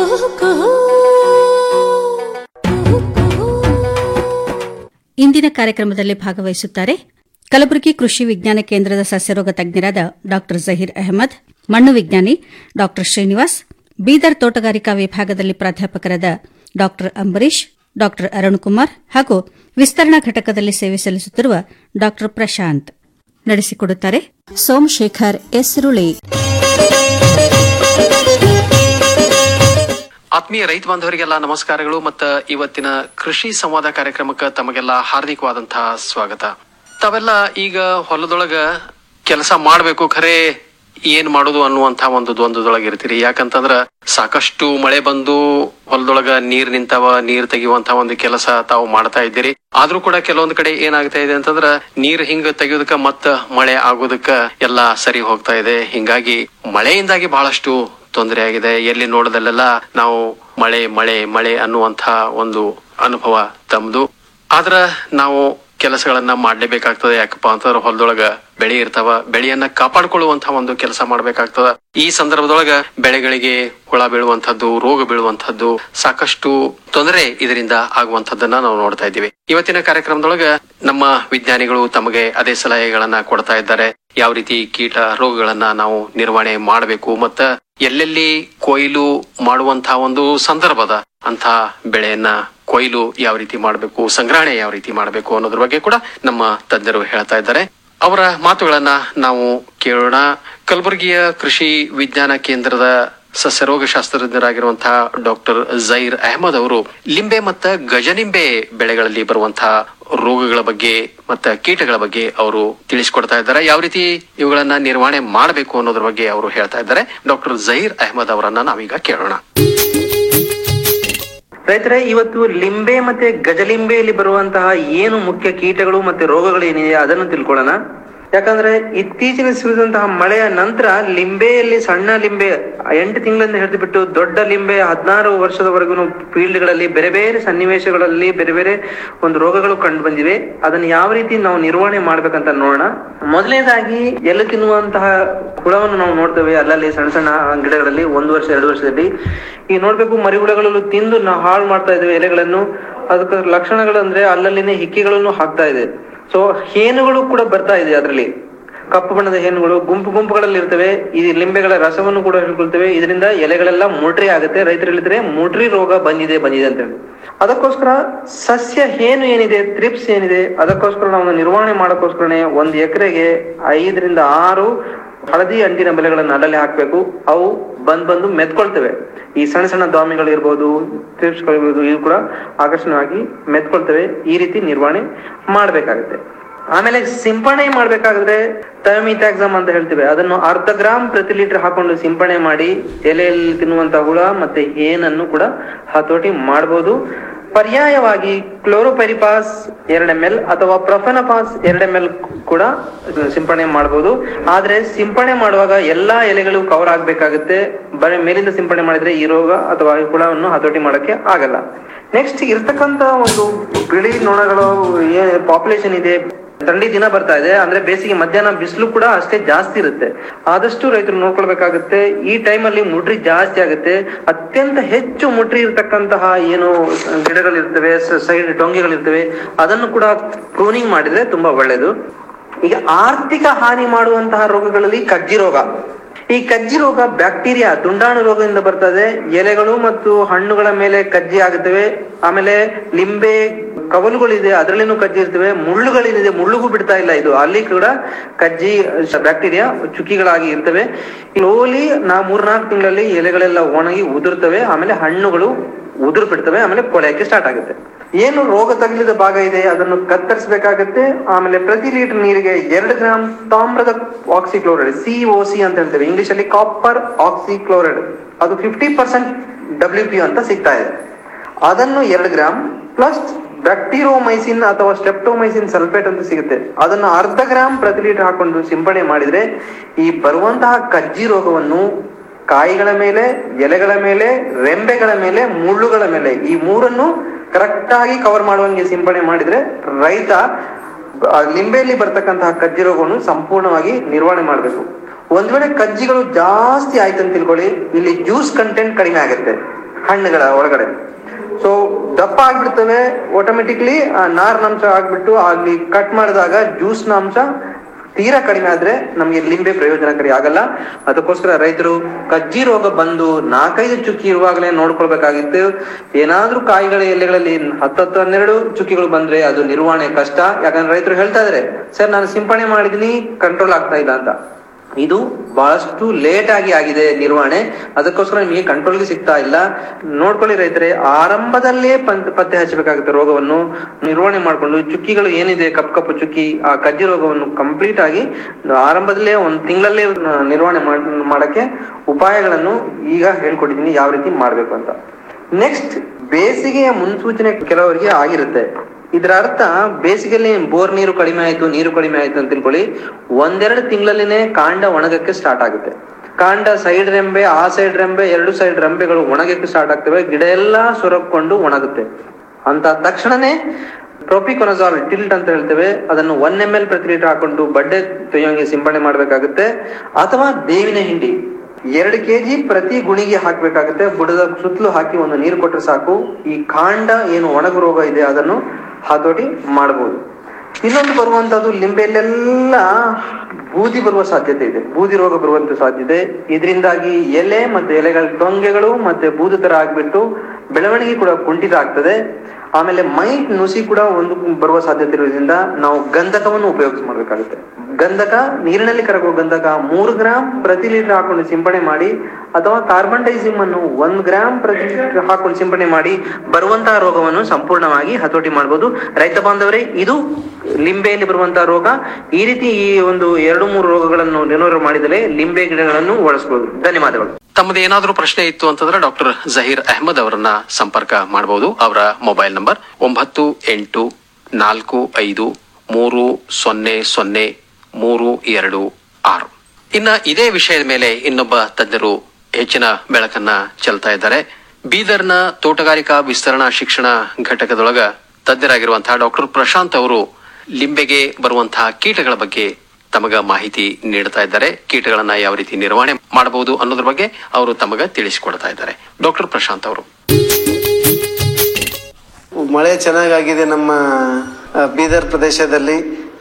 Speaker 11: ಇಂದಿನ ಕಾರ್ಯಕ್ರಮದಲ್ಲಿ ಭಾಗವಹಿಸುತ್ತಾರೆ ಕಲಬುರಗಿ ಕೃಷಿ ವಿಜ್ಞಾನ ಕೇಂದ್ರದ ಸಸ್ಯರೋಗ ತಜ್ಞರಾದ ಡಾ ಜಹೀರ್ ಅಹಮದ್ ಮಣ್ಣು ವಿಜ್ಞಾನಿ ಡಾ ಶ್ರೀನಿವಾಸ್ ಬೀದರ್ ತೋಟಗಾರಿಕಾ ವಿಭಾಗದಲ್ಲಿ ಪ್ರಾಧ್ಯಾಪಕರಾದ ಡಾ ಅಂಬರೀಶ್ ಡಾ ಅರುಣ್ಕುಮಾರ್ ಹಾಗೂ ವಿಸ್ತರಣಾ ಘಟಕದಲ್ಲಿ ಸೇವೆ ಸಲ್ಲಿಸುತ್ತಿರುವ ಡಾ ಪ್ರಶಾಂತ್ ನಡೆಸಿಕೊಡುತ್ತಾರೆ ಸೋಮಶೇಖರ್ ಎಸ್ರುಳಿ
Speaker 9: ಆತ್ಮೀಯ ರೈತ ಬಾಂಧವರಿಗೆಲ್ಲ ನಮಸ್ಕಾರಗಳು ಮತ್ತು ಇವತ್ತಿನ ಕೃಷಿ ಸಂವಾದ ಕಾರ್ಯಕ್ರಮಕ್ಕೆ ತಮಗೆಲ್ಲ ಹಾರ್ದಿಕವಾದಂತಹ ಸ್ವಾಗತ ತಾವೆಲ್ಲ ಈಗ ಹೊಲದೊಳಗ ಕೆಲಸ ಮಾಡ್ಬೇಕು ಖರೆ ಏನ್ ಮಾಡೋದು ಅನ್ನುವಂತ ಒಂದು ದ್ವಂದ್ವದೊಳಗೆ ಇರ್ತೀರಿ ಯಾಕಂತಂದ್ರ ಸಾಕಷ್ಟು ಮಳೆ ಬಂದು ಹೊಲದೊಳಗ ನೀರ್ ನಿಂತಾವ ನೀರ್ ತೆಗೆಯುವಂತ ಒಂದು ಕೆಲಸ ತಾವು ಮಾಡ್ತಾ ಇದ್ದೀರಿ ಆದ್ರೂ ಕೂಡ ಕೆಲವೊಂದ್ ಕಡೆ ಏನಾಗ್ತಾ ಇದೆ ಅಂತಂದ್ರ ನೀರ್ ಹಿಂಗ ತೆಗೆಯೋದಕ್ಕ ಮತ್ತ ಮಳೆ ಆಗೋದಕ್ಕ ಎಲ್ಲಾ ಸರಿ ಹೋಗ್ತಾ ಇದೆ ಹಿಂಗಾಗಿ ಮಳೆಯಿಂದಾಗಿ ಬಹಳಷ್ಟು ತೊಂದರೆ ಆಗಿದೆ ಎಲ್ಲಿ ನೋಡದಲ್ಲೆಲ್ಲ ನಾವು ಮಳೆ ಮಳೆ ಮಳೆ ಅನ್ನುವಂತ ಒಂದು ಅನುಭವ ತಮ್ದು ಆದ್ರ ನಾವು ಕೆಲಸಗಳನ್ನ ಮಾಡ್ಲೇಬೇಕಾಗ್ತದೆ ಯಾಕಪ್ಪ ಅಂತಂದ್ರೆ ಹೊಲದೊಳಗ ಬೆಳೆ ಇರ್ತಾವ ಬೆಳೆಯನ್ನ ಕಾಪಾಡ್ಕೊಳ್ಳುವಂತಹ ಒಂದು ಕೆಲಸ ಮಾಡ್ಬೇಕಾಗ್ತದ ಈ ಸಂದರ್ಭದೊಳಗ ಬೆಳೆಗಳಿಗೆ ಹುಳ ಬೀಳುವಂತದ್ದು ರೋಗ ಬೀಳುವಂತದ್ದು ಸಾಕಷ್ಟು ತೊಂದರೆ ಇದರಿಂದ ಆಗುವಂತದ್ದನ್ನ ನಾವು ನೋಡ್ತಾ ಇದ್ದೀವಿ ಇವತ್ತಿನ ಕಾರ್ಯಕ್ರಮದೊಳಗ ನಮ್ಮ ವಿಜ್ಞಾನಿಗಳು ತಮಗೆ ಅದೇ ಸಲಹೆಗಳನ್ನ ಕೊಡ್ತಾ ಇದ್ದಾರೆ ಯಾವ ರೀತಿ ಕೀಟ ರೋಗಗಳನ್ನ ನಾವು ನಿರ್ವಹಣೆ ಮಾಡಬೇಕು ಮತ್ತ ಎಲ್ಲೆಲ್ಲಿ ಕೊಯ್ಲು ಮಾಡುವಂತಹ ಒಂದು ಸಂದರ್ಭದ ಅಂತ ಬೆಳೆಯನ್ನ ಕೊಯ್ಲು ಯಾವ ರೀತಿ ಮಾಡಬೇಕು ಸಂಗ್ರಹಣೆ ಯಾವ ರೀತಿ ಮಾಡಬೇಕು ಅನ್ನೋದ್ರ ಬಗ್ಗೆ ಕೂಡ ನಮ್ಮ ತಜ್ಞರು ಹೇಳ್ತಾ ಇದ್ದಾರೆ ಅವರ ಮಾತುಗಳನ್ನ ನಾವು ಕೇಳೋಣ ಕಲಬುರಗಿಯ ಕೃಷಿ ವಿಜ್ಞಾನ ಕೇಂದ್ರದ ಸಸ್ಯರೋಗ ಶಾಸ್ತ್ರಜ್ಞರಾಗಿರುವಂತಹ ಡಾಕ್ಟರ್ ಜೈರ್ ಅಹಮದ್ ಅವರು ಲಿಂಬೆ ಮತ್ತು ಗಜನಿಂಬೆ ಬೆಳೆಗಳಲ್ಲಿ ಬರುವಂತಹ ರೋಗಗಳ ಬಗ್ಗೆ ಮತ್ತೆ ಕೀಟಗಳ ಬಗ್ಗೆ ಅವರು ತಿಳಿಸಿಕೊಡ್ತಾ ಇದ್ದಾರೆ ಯಾವ ರೀತಿ ಇವುಗಳನ್ನ ನಿರ್ವಹಣೆ ಮಾಡಬೇಕು ಅನ್ನೋದ್ರ ಬಗ್ಗೆ ಅವರು ಹೇಳ್ತಾ ಇದ್ದಾರೆ ಡಾಕ್ಟರ್ ಜೈರ್ ಅಹಮದ್ ಅವರನ್ನ ನಾವೀಗ ಕೇಳೋಣ
Speaker 14: ರೈತರೇ ಇವತ್ತು ಲಿಂಬೆ ಮತ್ತೆ ಗಜಲಿಂಬೆಯಲ್ಲಿ ಬರುವಂತಹ ಏನು ಮುಖ್ಯ ಕೀಟಗಳು ಮತ್ತೆ ರೋಗಗಳು ಏನಿದೆ ಅದನ್ನು ತಿಳ್ಕೊಳ್ಳೋಣ ಯಾಕಂದ್ರೆ ಇತ್ತೀಚಿನ ಸುರಿದಂತಹ ಮಳೆಯ ನಂತರ ಲಿಂಬೆಯಲ್ಲಿ ಸಣ್ಣ ಲಿಂಬೆ ಎಂಟು ತಿಂಗಳಿಂದ ಹಿಡಿದು ಬಿಟ್ಟು ದೊಡ್ಡ ಲಿಂಬೆ ಹದಿನಾರು ವರ್ಷದವರೆಗೂ ಫೀಲ್ಡ್ಗಳಲ್ಲಿ ಬೇರೆ ಬೇರೆ ಸನ್ನಿವೇಶಗಳಲ್ಲಿ ಬೇರೆ ಬೇರೆ ಒಂದು ರೋಗಗಳು ಕಂಡು ಬಂದಿವೆ ಅದನ್ನ ಯಾವ ರೀತಿ ನಾವು ನಿರ್ವಹಣೆ ಮಾಡ್ಬೇಕಂತ ನೋಡೋಣ ಮೊದಲನೇದಾಗಿ ಎಲೆ ತಿನ್ನುವಂತಹ ಹುಳವನ್ನು ನಾವು ನೋಡ್ತೇವೆ ಅಲ್ಲಲ್ಲಿ ಸಣ್ಣ ಸಣ್ಣ ಗಿಡಗಳಲ್ಲಿ ಒಂದು ವರ್ಷ ಎರಡು ವರ್ಷದಲ್ಲಿ ಈಗ ನೋಡ್ಬೇಕು ಮರಿಹುಳಗಳು ತಿಂದು ನಾವು ಹಾಳು ಮಾಡ್ತಾ ಇದ್ದೇವೆ ಎಲೆಗಳನ್ನು ಅದಕ್ಕೆ ಲಕ್ಷಣಗಳು ಅಂದ್ರೆ ಅಲ್ಲಲ್ಲಿನೇ ಹಿಕ್ಕಿಗಳನ್ನು ಹಾಕ್ತಾ ಇದೆ ಸೊ ಹೇನುಗಳು ಕೂಡ ಬರ್ತಾ ಇದೆ ಅದರಲ್ಲಿ ಕಪ್ಪು ಬಣ್ಣದ ಹೇನುಗಳು ಗುಂಪು ಗುಂಪುಗಳಲ್ಲಿ ಇರ್ತವೆ ಈ ಲಿಂಬೆಗಳ ರಸವನ್ನು ಕೂಡ ಹಿಡ್ಕೊಳ್ತವೆ ಇದರಿಂದ ಎಲೆಗಳೆಲ್ಲ ಮುಟ್ರಿ ಆಗುತ್ತೆ ರೈತರು ಹೇಳಿದ್ರೆ ಮುಟ್ರಿ ರೋಗ ಬಂದಿದೆ ಬಂದಿದೆ ಅಂತ ಹೇಳಿ ಅದಕ್ಕೋಸ್ಕರ ಸಸ್ಯ ಹೇನು ಏನಿದೆ ತ್ರಿಪ್ಸ್ ಏನಿದೆ ಅದಕ್ಕೋಸ್ಕರ ನಾವು ನಿರ್ವಹಣೆ ಮಾಡೋಕ್ಕೋಸ್ಕರನೇ ಒಂದು ಎಕರೆಗೆ ಐದರಿಂದ ಆರು ಹಳದಿ ಅಂಟಿನ ಬೆಲೆಗಳನ್ನು ಅಲ್ಲಲ್ಲಿ ಹಾಕ್ಬೇಕು ಅವು ಬಂದ್ ಬಂದು ಮೆತ್ಕೊಳ್ತವೆ ಈ ಸಣ್ಣ ಸಣ್ಣ ದಾಮಿಗಳು ಇರ್ಬೋದು ತ್ರಿಪ್ಸ್ ಇರ್ಬೋದು ಇವು ಕೂಡ ಆಕರ್ಷಣವಾಗಿ ಮೆತ್ಕೊಳ್ತವೆ ಈ ರೀತಿ ನಿರ್ವಹಣೆ ಮಾಡ್ಬೇಕಾಗುತ್ತೆ ಆಮೇಲೆ ಸಿಂಪಡಣೆ ಮಾಡ್ಬೇಕಾದ್ರೆ ಥರ್ಮಿಥಾಕ್ಸಮ್ ಅಂತ ಹೇಳ್ತೇವೆ ಅದನ್ನು ಅರ್ಧ ಗ್ರಾಮ್ ಪ್ರತಿ ಲೀಟರ್ ಹಾಕೊಂಡು ಸಿಂಪಡಣೆ ಮಾಡಿ ಎಲೆಯಲ್ಲಿ ತಿನ್ನುವಂತ ಹುಳ ಮತ್ತೆ ಏನನ್ನು ಕೂಡ ಹತೋಟಿ ಮಾಡಬಹುದು ಪರ್ಯಾಯವಾಗಿ ಕ್ಲೋರೋಪೆರಿಪಾಸ್ ಎರಡ್ ಎಂ ಎಲ್ ಅಥವಾ ಪ್ರೊಫೆನಪಾಸ್ ಎರಡ್ ಎಂ ಎಲ್ ಕೂಡ ಸಿಂಪಡಣೆ ಮಾಡಬಹುದು ಆದ್ರೆ ಸಿಂಪಡಣೆ ಮಾಡುವಾಗ ಎಲ್ಲಾ ಎಲೆಗಳು ಕವರ್ ಆಗ್ಬೇಕಾಗುತ್ತೆ ಬರೀ ಮೇಲಿಂದ ಸಿಂಪಡಣೆ ಮಾಡಿದ್ರೆ ಈ ರೋಗ ಅಥವಾ ಈ ಹುಳವನ್ನು ಹತೋಟಿ ಮಾಡಕ್ಕೆ ಆಗಲ್ಲ ನೆಕ್ಸ್ಟ್ ಇರ್ತಕ್ಕಂತ ಒಂದು ಬಿಳಿ ನೊಣಗಳು ಏನ್ ಪಾಪ್ಯುಲೇಷನ್ ಇದೆ ಥಂಡಿ ದಿನ ಬರ್ತಾ ಇದೆ ಅಂದ್ರೆ ಬೇಸಿಗೆ ಮಧ್ಯಾಹ್ನ ಬಿಸಿಲು ಕೂಡ ಅಷ್ಟೇ ಜಾಸ್ತಿ ಇರುತ್ತೆ ಆದಷ್ಟು ರೈತರು ನೋಡ್ಕೊಳ್ಬೇಕಾಗುತ್ತೆ ಈ ಟೈಮಲ್ಲಿ ಮುಟ್ರಿ ಜಾಸ್ತಿ ಆಗುತ್ತೆ ಅತ್ಯಂತ ಹೆಚ್ಚು ಮುಟ್ರಿ ಇರ್ತಕ್ಕಂತಹ ಏನು ಗಿಡಗಳಿರ್ತವೆ ಸೈಡ್ ಡೊಂಗೆಗಳಿರ್ತವೆ ಅದನ್ನು ಕೂಡ ಪ್ರೂನಿಂಗ್ ಮಾಡಿದ್ರೆ ತುಂಬಾ ಒಳ್ಳೇದು ಈಗ ಆರ್ಥಿಕ ಹಾನಿ ಮಾಡುವಂತಹ ರೋಗಗಳಲ್ಲಿ ಕಜ್ಜಿ ರೋಗ ಈ ಕಜ್ಜಿ ರೋಗ ಬ್ಯಾಕ್ಟೀರಿಯಾ ದುಂಡಾಣು ರೋಗದಿಂದ ಬರ್ತದೆ ಎಲೆಗಳು ಮತ್ತು ಹಣ್ಣುಗಳ ಮೇಲೆ ಕಜ್ಜಿ ಆಗುತ್ತವೆ ಆಮೇಲೆ ಲಿಂಬೆ ಕವಲುಗಳಿದೆ ಅದರಲ್ಲಿನೂ ಕಜ್ಜಿ ಇರ್ತವೆ ಮುಳ್ಳುಗಳೇನಿದೆ ಮುಳ್ಳುಗೂ ಬಿಡ್ತಾ ಇಲ್ಲ ಇದು ಅಲ್ಲಿ ಕೂಡ ಕಜ್ಜಿ ಬ್ಯಾಕ್ಟೀರಿಯಾ ಚುಕ್ಕಿಗಳಾಗಿ ಇರ್ತವೆ ಸ್ಲೋಲಿ ನಾ ಮೂರ್ನಾಲ್ಕು ತಿಂಗಳಲ್ಲಿ ಎಲೆಗಳೆಲ್ಲ ಒಣಗಿ ಉದುರ್ತವೆ ಆಮೇಲೆ ಹಣ್ಣುಗಳು ಉದುರು ಬಿಡ್ತವೆ ಆಮೇಲೆ ಕೊಳೆಯಕ್ಕೆ ಸ್ಟಾರ್ಟ್ ಆಗುತ್ತೆ ಏನು ರೋಗ ತಗುಲಿದ ಭಾಗ ಇದೆ ಅದನ್ನು ಕತ್ತರಿಸಬೇಕಾಗುತ್ತೆ ಆಮೇಲೆ ಪ್ರತಿ ಲೀಟರ್ ನೀರಿಗೆ ಎರಡು ಗ್ರಾಮ್ ತಾಮ್ರದ ಆಕ್ಸಿಕ್ಲೋರೈಡ್ ಸಿ ಒ ಸಿ ಅಂತ ಹೇಳ್ತೇವೆ ಇಂಗ್ಲಿಷ್ ಅಲ್ಲಿ ಕಾಪರ್ ಆಕ್ಸಿಕ್ಲೋರೈಡ್ ಅದು ಫಿಫ್ಟಿ ಪರ್ಸೆಂಟ್ ಡಬ್ಲ್ಯೂ ಪಿ ಅಂತ ಸಿಗ್ತಾ ಇದೆ ಅದನ್ನು ಎರಡು ಗ್ರಾಮ್ ಪ್ಲಸ್ ಬ್ಯಾಕ್ಟೀರೋಮೈಸಿನ್ ಅಥವಾ ಸ್ಟೆಪ್ಟೋಮೈಸಿನ್ ಸಲ್ಫೇಟ್ ಅಂತ ಸಿಗುತ್ತೆ ಅದನ್ನು ಅರ್ಧ ಗ್ರಾಮ್ ಪ್ರತಿ ಲೀಟರ್ ಹಾಕೊಂಡು ಸಿಂಪಡಣೆ ಮಾಡಿದ್ರೆ ಈ ಬರುವಂತಹ ಕಜ್ಜಿ ರೋಗವನ್ನು ಕಾಯಿಗಳ ಮೇಲೆ ಎಲೆಗಳ ಮೇಲೆ ರೆಂಬೆಗಳ ಮೇಲೆ ಮುಳ್ಳುಗಳ ಮೇಲೆ ಈ ಮೂರನ್ನು ಕರೆಕ್ಟ್ ಆಗಿ ಕವರ್ ಮಾಡುವಂಗೆ ಸಿಂಪಡಣೆ ಮಾಡಿದ್ರೆ ರೈತ ಆ ಲಿಂಬೆಯಲ್ಲಿ ಬರ್ತಕ್ಕಂತಹ ಕಜ್ಜಿ ರೋಗವನ್ನು ಸಂಪೂರ್ಣವಾಗಿ ನಿರ್ವಹಣೆ ಮಾಡಬೇಕು ಒಂದ್ ವೇಳೆ ಕಜ್ಜಿಗಳು ಜಾಸ್ತಿ ಆಯ್ತು ಅಂತ ತಿಳ್ಕೊಳ್ಳಿ ಇಲ್ಲಿ ಜ್ಯೂಸ್ ಕಂಟೆಂಟ್ ಕಡಿಮೆ ಆಗುತ್ತೆ ಹಣ್ಣುಗಳ ಒಳಗಡೆ ಸೊ ದಪ್ಪ ಆಗ್ಬಿಡ್ತವೆ ಆಟೋಮೆಟಿಕ್ಲಿ ನಾರಿನಂಶ ಆಗ್ಬಿಟ್ಟು ಅಲ್ಲಿ ಕಟ್ ಮಾಡಿದಾಗ ಜ್ಯೂಸ್ನ ಅಂಶ ತೀರಾ ಕಡಿಮೆ ಆದ್ರೆ ನಮ್ಗೆ ಲಿಂಬೆ ಪ್ರಯೋಜನಕಾರಿ ಆಗಲ್ಲ ಅದಕ್ಕೋಸ್ಕರ ರೈತರು ಕಜ್ಜಿ ರೋಗ ಬಂದು ನಾಲ್ಕೈದು ಚುಕ್ಕಿ ಇರುವಾಗಲೇ ನೋಡ್ಕೊಳ್ಬೇಕಾಗಿತ್ತು ಏನಾದ್ರೂ ಕಾಯಿಗಳ ಎಲೆಗಳಲ್ಲಿ ಹತ್ತತ್ತು ಹನ್ನೆರಡು ಚುಕ್ಕಿಗಳು ಬಂದ್ರೆ ಅದು ನಿರ್ವಹಣೆ ಕಷ್ಟ ಯಾಕಂದ್ರೆ ರೈತರು ಹೇಳ್ತಾ ಇದಾರೆ ಸರ್ ನಾನು ಸಿಂಪಡಣೆ ಮಾಡಿದೀನಿ ಕಂಟ್ರೋಲ್ ಆಗ್ತಾ ಇಲ್ಲ ಅಂತ ಇದು ಬಹಳಷ್ಟು ಲೇಟ್ ಆಗಿ ಆಗಿದೆ ನಿರ್ವಹಣೆ ಅದಕ್ಕೋಸ್ಕರ ನಿಮಗೆ ಕಂಟ್ರೋಲ್ಗೆ ಸಿಗ್ತಾ ಇಲ್ಲ ನೋಡ್ಕೊಳ್ಳಿ ರೈತರೆ ಆರಂಭದಲ್ಲೇ ಪಂತ್ ಪತ್ತೆ ಹಚ್ಚಬೇಕಾಗುತ್ತೆ ರೋಗವನ್ನು ನಿರ್ವಹಣೆ ಮಾಡಿಕೊಂಡು ಚುಕ್ಕಿಗಳು ಏನಿದೆ ಕಪ್ಪು ಕಪ್ಪು ಚುಕ್ಕಿ ಆ ಕಜ್ಜಿ ರೋಗವನ್ನು ಕಂಪ್ಲೀಟ್ ಆಗಿ ಆರಂಭದಲ್ಲೇ ಒಂದು ತಿಂಗಳಲ್ಲೇ ನಿರ್ವಹಣೆ ಮಾಡ್- ಮಾಡಕ್ಕೆ ಉಪಾಯಗಳನ್ನು ಈಗ ಹೇಳ್ಕೊಟ್ಟಿದ್ದೀನಿ ಯಾವ ರೀತಿ ಮಾಡ್ಬೇಕು ಅಂತ ನೆಕ್ಸ್ಟ್ ಬೇಸಿಗೆಯ ಮುನ್ಸೂಚನೆ ಕೆಲವರಿಗೆ ಆಗಿರುತ್ತೆ ಇದರ ಅರ್ಥ ಬೇಸಿಗೆಯಲ್ಲಿ ಬೋರ್ ನೀರು ಕಡಿಮೆ ಆಯ್ತು ನೀರು ಕಡಿಮೆ ಆಯ್ತು ಅಂತ ತಿಳ್ಕೊಳ್ಳಿ ಒಂದೆರಡು ತಿಂಗಳಲ್ಲಿನೇ ಕಾಂಡ ಒಣಗಕ್ಕೆ ಸ್ಟಾರ್ಟ್ ಆಗುತ್ತೆ ಕಾಂಡ ಸೈಡ್ ರೆಂಬೆ ಆ ಸೈಡ್ ರೆಂಬೆ ಎರಡು ಸೈಡ್ ರೆಂಬೆಗಳು ಒಣಗಕ್ಕೆ ಸ್ಟಾರ್ಟ್ ಆಗ್ತವೆ ಗಿಡ ಎಲ್ಲ ಸೊರಕೊಂಡು ಒಣಗುತ್ತೆ ಅಂತ ತಕ್ಷಣನೇ ಟ್ರೋಪಿಕೊನಜಾಲ್ ಟಿಲ್ಟ್ ಅಂತ ಹೇಳ್ತೇವೆ ಅದನ್ನು ಒನ್ ಎಂ ಎಲ್ ಪ್ರತಿ ಲೀಟರ್ ಹಾಕೊಂಡು ಬಡ್ಡೆ ತೊಯ್ಯೋಂಗೆ ಸಿಂಪಡಣೆ ಮಾಡ್ಬೇಕಾಗುತ್ತೆ ಅಥವಾ ಬೇವಿನ ಹಿಂಡಿ ಎರಡು ಕೆಜಿ ಪ್ರತಿ ಗುಣಿಗೆ ಹಾಕ್ಬೇಕಾಗುತ್ತೆ ಬುಡದ ಸುತ್ತಲೂ ಹಾಕಿ ಒಂದು ನೀರು ಕೊಟ್ಟರೆ ಸಾಕು ಈ ಕಾಂಡ ಏನು ಒಣಗು ರೋಗ ಇದೆ ಅದನ್ನು ಹತೋಟಿ ಮಾಡಬಹುದು ಇನ್ನೊಂದು ಬರುವಂತದ್ದು ಲಿಂಬೆಯಲ್ಲೆಲ್ಲ ಬೂದಿ ಬರುವ ಸಾಧ್ಯತೆ ಇದೆ ಬೂದಿ ರೋಗ ಬರುವಂತ ಸಾಧ್ಯತೆ ಇದರಿಂದಾಗಿ ಎಲೆ ಮತ್ತೆ ಎಲೆಗಳ ಟೊಂಗೆಗಳು ಮತ್ತೆ ಬೂದು ತರ ಆಗ್ಬಿಟ್ಟು ಬೆಳವಣಿಗೆ ಕೂಡ ಕುಂಠಿತ ಆಗ್ತದೆ ಆಮೇಲೆ ಮೈಟ್ ನುಸಿ ಕೂಡ ಒಂದು ಬರುವ ಸಾಧ್ಯತೆ ಇರೋದ್ರಿಂದ ನಾವು ಗಂಧಕವನ್ನು ಉಪಯೋಗಿಸ್ ಮಾಡಬೇಕಾಗುತ್ತೆ ಗಂಧಕ ನೀರಿನಲ್ಲಿ ಕರಗುವ ಗಂಧಕ ಮೂರು ಗ್ರಾಮ್ ಪ್ರತಿ ಲೀಟರ್ ಹಾಕೊಂಡು ಸಿಂಪಡಣೆ ಮಾಡಿ ಅಥವಾ ಕಾರ್ಬನ್ ಡೈಸಿಮ್ ಅನ್ನು ಒಂದ್ ಗ್ರಾಮ್ ಪ್ರತಿ ಲೀಟರ್ ಹಾಕೊಂಡು ಸಿಂಪಡಣೆ ಮಾಡಿ ಬರುವಂತಹ ರೋಗವನ್ನು ಸಂಪೂರ್ಣವಾಗಿ ಹತೋಟಿ ಮಾಡಬಹುದು ರೈತ ಬಾಂಧವರೇ ಇದು ಲಿಂಬೆಯಲ್ಲಿ ಬರುವಂತಹ ರೋಗ ಈ ರೀತಿ ಈ ಒಂದು ಎರಡು ಮೂರು ರೋಗಗಳನ್ನು ನಿರ್ವಹಣೆ ಮಾಡಿದರೆ ಲಿಂಬೆ ಗಿಡಗಳನ್ನು ಬಳಸಬಹುದು ಧನ್ಯವಾದಗಳು
Speaker 9: ತಮ್ಮದು ಏನಾದರೂ ಪ್ರಶ್ನೆ ಇತ್ತು ಅಂತಂದ್ರೆ ಡಾಕ್ಟರ್ ಜಹೀರ್ ಅಹಮದ್ ಅವರನ್ನ ಸಂಪರ್ಕ ಮಾಡಬಹುದು ಅವರ ಮೊಬೈಲ್ ನಂಬರ್ ಒಂಬತ್ತು ಎಂಟು ನಾಲ್ಕು ಐದು ಮೂರು ಸೊನ್ನೆ ಸೊನ್ನೆ ಮೂರು ಎರಡು ಆರು ಇನ್ನ ಇದೇ ವಿಷಯದ ಮೇಲೆ ಇನ್ನೊಬ್ಬ ತಜ್ಞರು ಹೆಚ್ಚಿನ ಬೆಳಕನ್ನ ಚೆಲ್ತಾ ಇದ್ದಾರೆ ಬೀದರ್ನ ತೋಟಗಾರಿಕಾ ವಿಸ್ತರಣಾ ಶಿಕ್ಷಣ ಘಟಕದೊಳಗ ತಜ್ಞರಾಗಿರುವಂತಹ ಡಾಕ್ಟರ್ ಪ್ರಶಾಂತ್ ಅವರು ಲಿಂಬೆಗೆ ಬರುವಂತಹ ಕೀಟಗಳ ಬಗ್ಗೆ ತಮಗ ಮಾಹಿತಿ ನೀಡ್ತಾ ಇದ್ದಾರೆ ಕೀಟಗಳನ್ನ ಯಾವ ರೀತಿ ನಿರ್ವಹಣೆ ಮಾಡಬಹುದು ಅನ್ನೋದ್ರ ಬಗ್ಗೆ ಅವರು ತಮಗ ತಿಳಿಸಿಕೊಡ್ತಾ ಇದ್ದಾರೆ ಡಾಕ್ಟರ್ ಪ್ರಶಾಂತ್ ಅವರು
Speaker 15: ಮಳೆ ಚೆನ್ನಾಗಾಗಿದೆ ನಮ್ಮ ಆ, ಬೀದರ್ ಪ್ರದೇಶದಲ್ಲಿ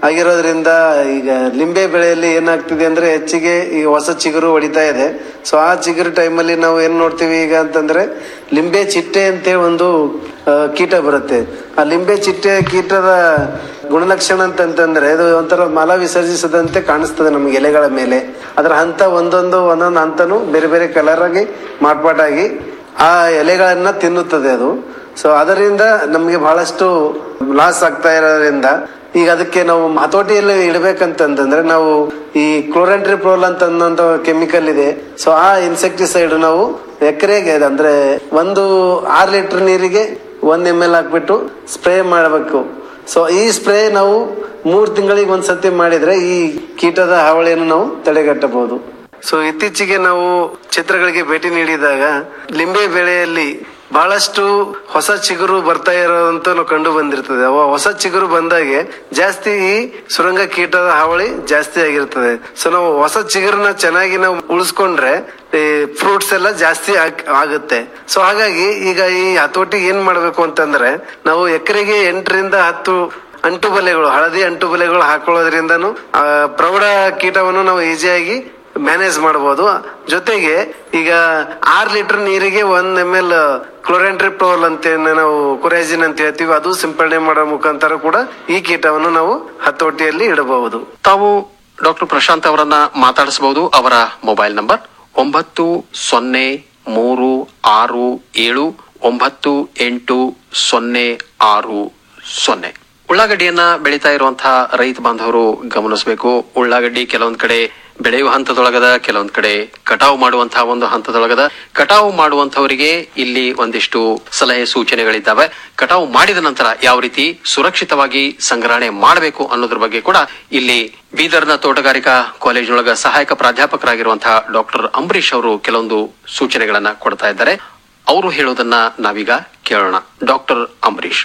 Speaker 15: ಆಗಿರೋದ್ರಿಂದ ಈಗ ಲಿಂಬೆ ಬೆಳೆಯಲ್ಲಿ ಏನಾಗ್ತಿದೆ ಅಂದ್ರೆ ಹೆಚ್ಚಿಗೆ ಈ ಹೊಸ ಚಿಗುರು ಹೊಡಿತಾ ಇದೆ ಸೊ ಆ ಚಿಗುರು ಟೈಮಲ್ಲಿ ನಾವು ಏನ್ ನೋಡ್ತೀವಿ ಈಗ ಅಂತಂದ್ರೆ ಲಿಂಬೆ ಚಿಟ್ಟೆ ಅಂತೇಳಿ ಒಂದು ಆ, ಕೀಟ ಬರುತ್ತೆ ಆ ಲಿಂಬೆ ಚಿಟ್ಟೆ ಕೀಟದ ಗುಣಲಕ್ಷಣ ಅಂತಂತಂದ್ರೆ ಅದು ಒಂಥರ ಮಲ ವಿಸರ್ಜಿಸದಂತೆ ಕಾಣಿಸ್ತದೆ ನಮ್ಗೆ ಎಲೆಗಳ ಮೇಲೆ ಅದರ ಹಂತ ಒಂದೊಂದು ಒಂದೊಂದು ಹಂತನು ಬೇರೆ ಬೇರೆ ಕಲರ್ ಆಗಿ ಮಾರ್ಪಾಟಾಗಿ ಆ ಎಲೆಗಳನ್ನ ತಿನ್ನುತ್ತದೆ ಅದು ಸೊ ಅದರಿಂದ ನಮಗೆ ಬಹಳಷ್ಟು ಲಾಸ್ ಆಗ್ತಾ ಇರೋದ್ರಿಂದ ಈಗ ಅದಕ್ಕೆ ನಾವು ಹತೋಟಿಯಲ್ಲಿ ಇಡಬೇಕಂತಂದ್ರೆ ನಾವು ಈ ಕ್ಲೋರೆಂಟ್ರಿಪ್ರೋಲ್ ಅಂತ ಅನ್ನೋಂಥ ಕೆಮಿಕಲ್ ಇದೆ ಸೊ ಆ ಇನ್ಸೆಕ್ಟಿಸೈಡ್ ನಾವು ಎಕರೆಗೆ ಅಂದ್ರೆ ಒಂದು ಆರು ಲೀಟರ್ ನೀರಿಗೆ ಒಂದ್ ಎಮ್ ಎಲ್ ಹಾಕ್ಬಿಟ್ಟು ಸ್ಪ್ರೇ ಮಾಡಬೇಕು ಸೊ ಈ ಸ್ಪ್ರೇ ನಾವು ಮೂರ್ ತಿಂಗಳಿಗೆ ಒಂದ್ಸತಿ ಮಾಡಿದ್ರೆ ಈ ಕೀಟದ ಹಾವಳಿಯನ್ನು ನಾವು ತಡೆಗಟ್ಟಬಹುದು ಸೊ ಇತ್ತೀಚೆಗೆ ನಾವು ಚಿತ್ರಗಳಿಗೆ ಭೇಟಿ ನೀಡಿದಾಗ ಲಿಂಬೆ ಬೆಳೆಯಲ್ಲಿ ಬಹಳಷ್ಟು ಹೊಸ ಚಿಗುರು ಬರ್ತಾ ಇರೋದಂತ ನಾವು ಕಂಡು ಬಂದಿರ್ತದೆ ಅವ ಹೊಸ ಚಿಗುರು ಬಂದಾಗೆ ಜಾಸ್ತಿ ಈ ಸುರಂಗ ಕೀಟದ ಹಾವಳಿ ಜಾಸ್ತಿ ಆಗಿರ್ತದೆ ಸೊ ನಾವು ಹೊಸ ಚಿಗುರನ್ನ ಚೆನ್ನಾಗಿ ನಾವು ಉಳಿಸ್ಕೊಂಡ್ರೆ ಫ್ರೂಟ್ಸ್ ಎಲ್ಲ ಜಾಸ್ತಿ ಆಗ್- ಆಗುತ್ತೆ ಸೊ ಹಾಗಾಗಿ ಈಗ ಈ ಹತೋಟಿ ಏನ್ ಮಾಡ್ಬೇಕು ಅಂತಂದ್ರೆ ನಾವು ಎಕರೆಗೆ ಎಂಟರಿಂದ ಹತ್ತು ಅಂಟು ಬಲೆಗಳು ಹಳದಿ ಅಂಟು ಬಲೆಗಳು ಹಾಕೊಳ್ಳೋದ್ರಿಂದನು ಆ, ಪ್ರೌಢ ಕೀಟವನ್ನು ನಾವು ಈಸಿಯಾಗಿ ಮ್ಯಾನೇಜ್ ಮಾಡಬಹುದು ಜೊತೆಗೆ ಈಗ ಆರ್ ಲೀಟರ್ ನೀರಿಗೆ ಒಂದ್ ಎಮ್ ಎಲ್ ಕ್ಲೋರೆಂಟ್ರಿಪ್ಟೋಲ್ ಅಂತ ಏನ್ ನಾವು ಕೊರಾಜಿನ್ ಅಂತ ಹೇಳ್ತೀವಿ ಅದು ಸಿಂಪಡಣೆ ಮಾಡೋ ಮುಖಾಂತರ ಕೂಡ ಈ ಕೀಟವನ್ನು ನಾವು ಹತೋಟಿಯಲ್ಲಿ ಇಡಬಹುದು
Speaker 9: ತಾವು ಡಾಕ್ಟರ್ ಪ್ರಶಾಂತ್ ಅವರನ್ನ ಮಾತಾಡಿಸಬಹುದು ಅವರ ಮೊಬೈಲ್ ನಂಬರ್ ಒಂಬತ್ತು ಸೊನ್ನೆ ಮೂರು ಆರು ಏಳು ಒಂಬತ್ತು ಎಂಟು ಸೊನ್ನೆ ಆರು ಸೊನ್ನೆ ಉಳ್ಳಾಗಡ್ಡಿಯನ್ನ ಬೆಳೀತಾ ಇರುವಂತಹ ರೈತ ಬಾಂಧವರು ಗಮನಿಸಬೇಕು ಉಳ್ಳಾಗಡ್ಡಿ ಕೆಲವೊಂದ್ ಕಡೆ ಬೆಳೆಯುವ ಹಂತದೊಳಗದ ಕೆಲವೊಂದ್ ಕಡೆ ಕಟಾವು ಮಾಡುವಂತಹ ಒಂದು ಹಂತದೊಳಗದ ಕಟಾವು ಮಾಡುವಂತವರಿಗೆ ಇಲ್ಲಿ ಒಂದಿಷ್ಟು ಸಲಹೆ ಸೂಚನೆಗಳಿದ್ದಾವೆ ಕಟಾವು ಮಾಡಿದ ನಂತರ ಯಾವ ರೀತಿ ಸುರಕ್ಷಿತವಾಗಿ ಸಂಗ್ರಹಣೆ ಮಾಡಬೇಕು ಅನ್ನೋದ್ರ ಬಗ್ಗೆ ಕೂಡ ಇಲ್ಲಿ ಬೀದರ್ನ ತೋಟಗಾರಿಕಾ ಕಾಲೇಜಿನೊಳಗ ಸಹಾಯಕ ಪ್ರಾಧ್ಯಾಪಕರಾಗಿರುವಂತಹ ಡಾಕ್ಟರ್ ಅಂಬರೀಶ್ ಅವರು ಕೆಲವೊಂದು ಸೂಚನೆಗಳನ್ನ ಕೊಡ್ತಾ ಇದ್ದಾರೆ ಅವರು ಹೇಳೋದನ್ನ ನಾವೀಗ ಕೇಳೋಣ ಡಾಕ್ಟರ್ ಅಂಬರೀಶ್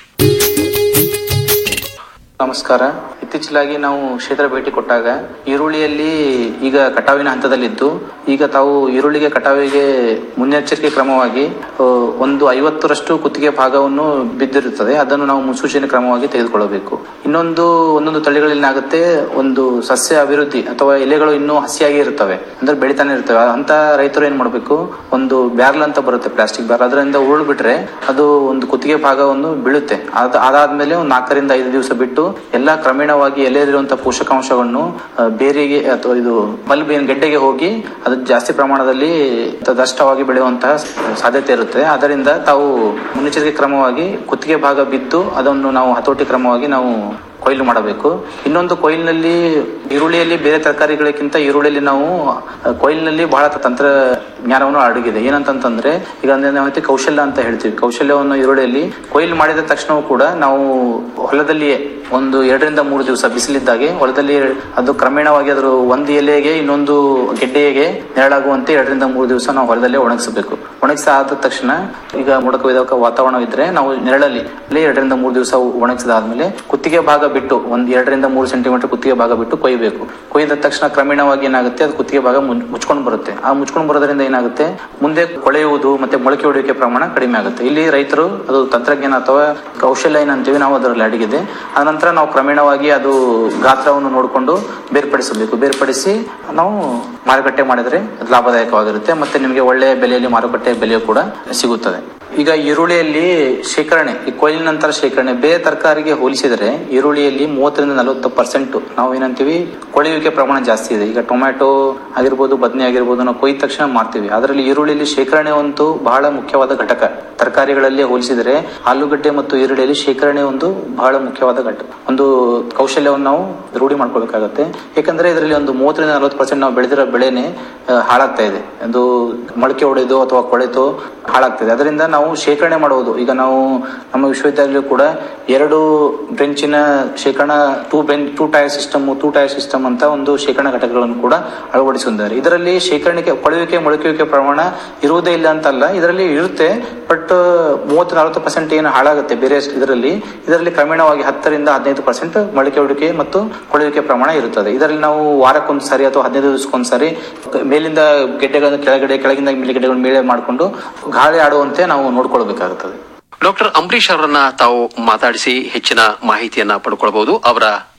Speaker 16: ನಮಸ್ಕಾರ ಇತ್ತೀಚಲಾಗಿ ನಾವು ಕ್ಷೇತ್ರ ಭೇಟಿ ಕೊಟ್ಟಾಗ ಈರುಳ್ಳಿಯಲ್ಲಿ ಈಗ ಕಟಾವಿನ ಹಂತದಲ್ಲಿದ್ದು ಈಗ ತಾವು ಈರುಳ್ಳಿಗೆ ಕಟಾವಿಗೆ ಮುನ್ನೆಚ್ಚರಿಕೆ ಕ್ರಮವಾಗಿ ಆ, ಒಂದು ಐವತ್ತರಷ್ಟು ಕುತ್ತಿಗೆ ಭಾಗವನ್ನು ಬಿದ್ದಿರುತ್ತದೆ ಅದನ್ನು ನಾವು ಮುನ್ಸೂಚನೆ ಕ್ರಮವಾಗಿ ತೆಗೆದುಕೊಳ್ಳಬೇಕು ಇನ್ನೊಂದು ಒಂದೊಂದು ತಳಿಗಳಲ್ಲಿ ಏನಾಗುತ್ತೆ ಒಂದು ಸಸ್ಯ ಅಭಿವೃದ್ಧಿ ಅಥವಾ ಎಲೆಗಳು ಇನ್ನೂ ಹಸಿಯಾಗಿ ಇರ್ತವೆ ಅಂದ್ರೆ ಬೆಳಿತಾನೆ ಇರ್ತವೆ ಅಂತ ರೈತರು ಏನ್ ಮಾಡಬೇಕು ಒಂದು ಬ್ಯಾರ್ಲ್ ಅಂತ ಬರುತ್ತೆ ಪ್ಲಾಸ್ಟಿಕ್ ಬ್ಯಾರ್ಲ್ ಅದರಿಂದ ಉರುಳು ಬಿಟ್ರೆ ಅದು ಒಂದು ಕುತ್ತಿಗೆ ಭಾಗವನ್ನು ಬೀಳುತ್ತೆ ಅದ್- ಅದಾದ್ಮೇಲೆ ಒಂದು ನಾಲ್ಕರಿಂದ ಐದು ದಿವಸ ಬಿಟ್ಟು ಎಲ್ಲಾ ಕ್ರಮೇಣವಾಗಿ ಎಲೆಯಲ್ಲಿರುವಂತಹ ಪೋಷಕಾಂಶವನ್ನು ಆ, ಬೇರಿಗೆ ಅಥವಾ ಇದು ಬಲ್ಬ್ ಏನ್ ಗೆಡ್ಡೆಗೆ ಹೋಗಿ ಅದು ಜಾಸ್ತಿ ಪ್ರಮಾಣದಲ್ಲಿ ದಷ್ಟವಾಗಿ ಬೆಳೆಯುವಂತಹ ಸಾಧ್ಯತೆ ಇರುತ್ತೆ ಅದರಿಂದ ತಾವು ಮುನ್ನೆಚ್ಚರಿಕೆ ಕ್ರಮವಾಗಿ ಕುತ್ತಿಗೆ ಭಾಗ ಬಿದ್ದು ಅದನ್ನು ನಾವು ಹತೋಟಿ ಕ್ರಮವಾಗಿ ನಾವು ಕೊಯ್ಲು ಮಾಡಬೇಕು ಇನ್ನೊಂದು ಕೊಯ್ಲಿನಲ್ಲಿ ಈರುಳ್ಳಿಯಲ್ಲಿ ಬೇರೆ ತರಕಾರಿಗಳಿಗಿಂತ ಈರುಳ್ಳಿಯಲ್ಲಿ ನಾವು ಆ, ಕೊಯ್ಲಿನಲ್ಲಿ ಬಹಳ ತಂತ್ರ ಜ್ಞಾನವನ್ನು ಅಡಗಿದೆ ಏನಂತಂತಂದ್ರೆ ಈಗ ಅಂದ್ರೆ ನಾವು ಹೇಳ್ತೀವಿ ಕೌಶಲ್ಯ ಅಂತ ಹೇಳ್ತೀವಿ ಕೌಶಲ್ಯವನ್ನು ಈರುಳ್ಳಿಯಲ್ಲಿ ಕೊಯ್ಲು ಮಾಡಿದ ತಕ್ಷಣವೂ ಕೂಡ ನಾವು ಹೊಲದಲ್ಲಿಯೇ ಒಂದು ಎರಡರಿಂದ ಮೂರು ದಿವಸ ಬಿಸಿಲಿದ್ದಾಗೆ ಹೊಲದಲ್ಲಿ ಅದು ಕ್ರಮೇಣವಾಗಿ ಅದ್ರ ಒಂದು ಎಲೆಗೆ ಇನ್ನೊಂದು ಗೆಡ್ಡೆಗೆ ನೆರಳಾಗುವಂತೆ ಎರಡರಿಂದ ಮೂರು ದಿವಸ ನಾವು ಹೊಲದಲ್ಲೇ ಒಣಗಿಸಬೇಕು ಒಣಗಿಸ ಆದ ತಕ್ಷಣ ಈಗ ಮುಡಕ ವಿಧಕ ವಾತಾವರಣ ಇದ್ರೆ ನಾವು ನೆರಳಲ್ಲಿ ಅಲ್ಲಿ ಎರಡರಿಂದ ಮೂರು ದಿವಸ ಒಣಗಿಸಿದಾದ್ಮೇಲೆ ಕುತ್ತಿಗೆ ಭಾಗ ಬಿಟ್ಟು ಒಂದ್ ಎರಡರಿಂದ ಮೂರು ಸೆಂಟಿಮೀಟರ್ ಕುತ್ತಿಗೆ ಭಾಗ ಬಿಟ್ಟು ಕೊಯ್ಬೇಕು ಕೊಯ್ದ ತಕ್ಷಣ ಕ್ರಮೇಣವಾಗಿ ಏನಾಗುತ್ತೆ ಅದು ಕುತ್ತಿಗೆ ಭಾಗ ಮುನ್- ಮುಚ್ಕೊಂಡು ಬರುತ್ತೆ ಆ ಮುಚ್ಕೊಂಡು ಬರೋದ್ರಿಂದ ಏನಾಗುತ್ತೆ ಮುಂದೆ ಕೊಳೆಯುವುದು ಮತ್ತೆ ಮೊಳಕೆ ಹೊಡೆಯುವಿಕೆ ಪ್ರಮಾಣ ಕಡಿಮೆ ಆಗುತ್ತೆ ಇಲ್ಲಿ ರೈತರು ಅದು ತಂತ್ರಜ್ಞಾನ ಅಥವಾ ಕೌಶಲ್ಯ ಏನಂತೀವಿ ನಾವು ಅದರಲ್ಲಿ ಅಡಗಿದೆ ಆನಂತರ ನಾವು ಕ್ರಮೇಣವಾಗಿ ಅದು ಗಾತ್ರವನ್ನು ನೋಡಿಕೊಂಡು ಬೇರ್ಪಡಿಸಬೇಕು ಬೇರ್ಪಡಿಸಿ ನಾವು ಮಾರುಕಟ್ಟೆ ಮಾಡಿದ್ರೆ ಅದು ಲಾಭದಾಯಕವಾಗಿರುತ್ತೆ ಮತ್ತೆ ನಿಮಗೆ ಒಳ್ಳೆಯ ಬೆಲೆಯಲ್ಲಿ ಮಾರುಕಟ್ಟೆ ಬೆಲೆಯೂ ಕೂಡ ಸಿಗುತ್ತದೆ ಈಗ ಈರುಳ್ಳಿಯಲ್ಲಿ ಶೇಖರಣೆ ಈ ಕೊಯ್ಲಿನ ನಂತರ ಶೇಖರಣೆ ಬೇರೆ ತರಕಾರಿಗೆ ಹೋಲಿಸಿದರೆ ಈರುಳ್ಳಿಯಲ್ಲಿ ಮೂವತ್ತರಿಂದ ನಲವತ್ತು ಪರ್ಸೆಂಟ್ ನಾವು ಏನಂತೀವಿ ಕೊಳೆಯುವಿಕೆ ಪ್ರಮಾಣ ಜಾಸ್ತಿ ಇದೆ ಈಗ ಟೊಮ್ಯಾಟೊ ಆಗಿರ್ಬೋದು ಬದನೆ ಆಗಿರ್ಬೋದು ನಾವು ಕೊಯ್ದ ತಕ್ಷಣ ಮಾಡ್ತೀವಿ ಅದರಲ್ಲಿ ಈರುಳ್ಳಿಯಲ್ಲಿ ಶೇಖರಣೆ ಒಂದು ಬಹಳ ಮುಖ್ಯವಾದ ಘಟಕ ತರಕಾರಿಗಳಲ್ಲಿ ಹೋಲಿಸಿದರೆ ಆಲೂಗಡ್ಡೆ ಮತ್ತು ಈರುಳ್ಳಿಯಲ್ಲಿ ಶೇಖರಣೆ ಒಂದು ಬಹಳ ಮುಖ್ಯವಾದ ಘಟಕ ಒಂದು ಕೌಶಲ್ಯವನ್ನು ನಾವು ರೂಢಿ ಮಾಡ್ಕೊಳ್ಬೇಕಾಗತ್ತೆ ಯಾಕಂದ್ರೆ ಇದರಲ್ಲಿ ಒಂದು ಮೂವತ್ತರಿಂದ ನಲವತ್ತು ಪರ್ಸೆಂಟ್ ನಾವು ಬೆಳೆದಿರೋ ಬೆಳೆನೆ ಆ, ಹಾಳಾಗ್ತಾ ಇದೆ ಅದು ಮೊಳಕೆ ಹೊಡೆದು ಅಥವಾ ಕೊಳೆತು ಹಾಳಾಗ್ತದೆ ಅದರಿಂದ ನಾವು ಶೇಖರಣೆ ಮಾಡುವುದು ಈಗ ನಾವು ನಮ್ಮ ವಿಶ್ವವಿದ್ಯಾಲಯ ಕೂಡ ಎರಡು ಬೆಂಚಿನ ಶೇಖರಣಾ two bench two tier system two tier system ಅಂತ ಒಂದು ಶೇಖರಣಾ ಘಟಕಗಳನ್ನು ಕೂಡ ಅಳವಡಿಸಿದ್ದಾರೆ ಇದರಲ್ಲಿ ಶೇಖರಣೆಗೆ ಕೊಳೆಯುವಿಕೆ ಮೊಳಕೆಯುವಿಕೆ ಪ್ರಮಾಣ ಇರುವುದೇ ಇಲ್ಲ ಅಂತಲ್ಲ ಇದರಲ್ಲಿ ಇರುತ್ತೆ ಬಟ್ ಮೂವತ್ತು ನಲವತ್ತು ಪರ್ಸೆಂಟ್ ಏನು ಹಾಳಾಗುತ್ತೆ ಬೇರೆ ಇದರಲ್ಲಿ ಇದರಲ್ಲಿ ಕ್ರಮೇಣವಾಗಿ ಹತ್ತರಿಂದ ಹದಿನೈದು ಪರ್ಸೆಂಟ್ ಮೊಳಕೆ ಹೊಡಿಕೆ ಮತ್ತು ಕೊಳೆಯುವಿಕೆ ಪ್ರಮಾಣ ಇರುತ್ತದೆ ಇದರಲ್ಲಿ ನಾವು ವಾರಕ್ಕೊಂದು ಸಾರಿ ಅಥವಾ ಹದಿನೈದು ದಿವಸಕ್ಕೊಂದು ಸಾರಿ ಮೇಲಿಂದ ಗೆಡ್ಡೆಗಳನ್ನು ಕೆಳಗಡೆ ಕೆಳಗಿಂದ ಮೇಲೆ ಗೆಡ್ಡೆಗಳನ್ನು ಮೇಲೆ ಮಾಡಿಕೊಂಡು ಗಾಳಿ ಆಡುವಂತೆ ನಾವು ನೋಡ್ಕೊಳ್ಬೇಕಾಗುತ್ತದೆ
Speaker 9: ಡಾಕ್ಟರ್ ಅಂಬರೀಶ್ ಅವರನ್ನ ತಾವು ಮಾತಾಡಿಸಿ ಹೆಚ್ಚಿನ ಮಾಹಿತಿಯನ್ನ ಪಡ್ಕೊಳ್ಬಹುದು ಅವರ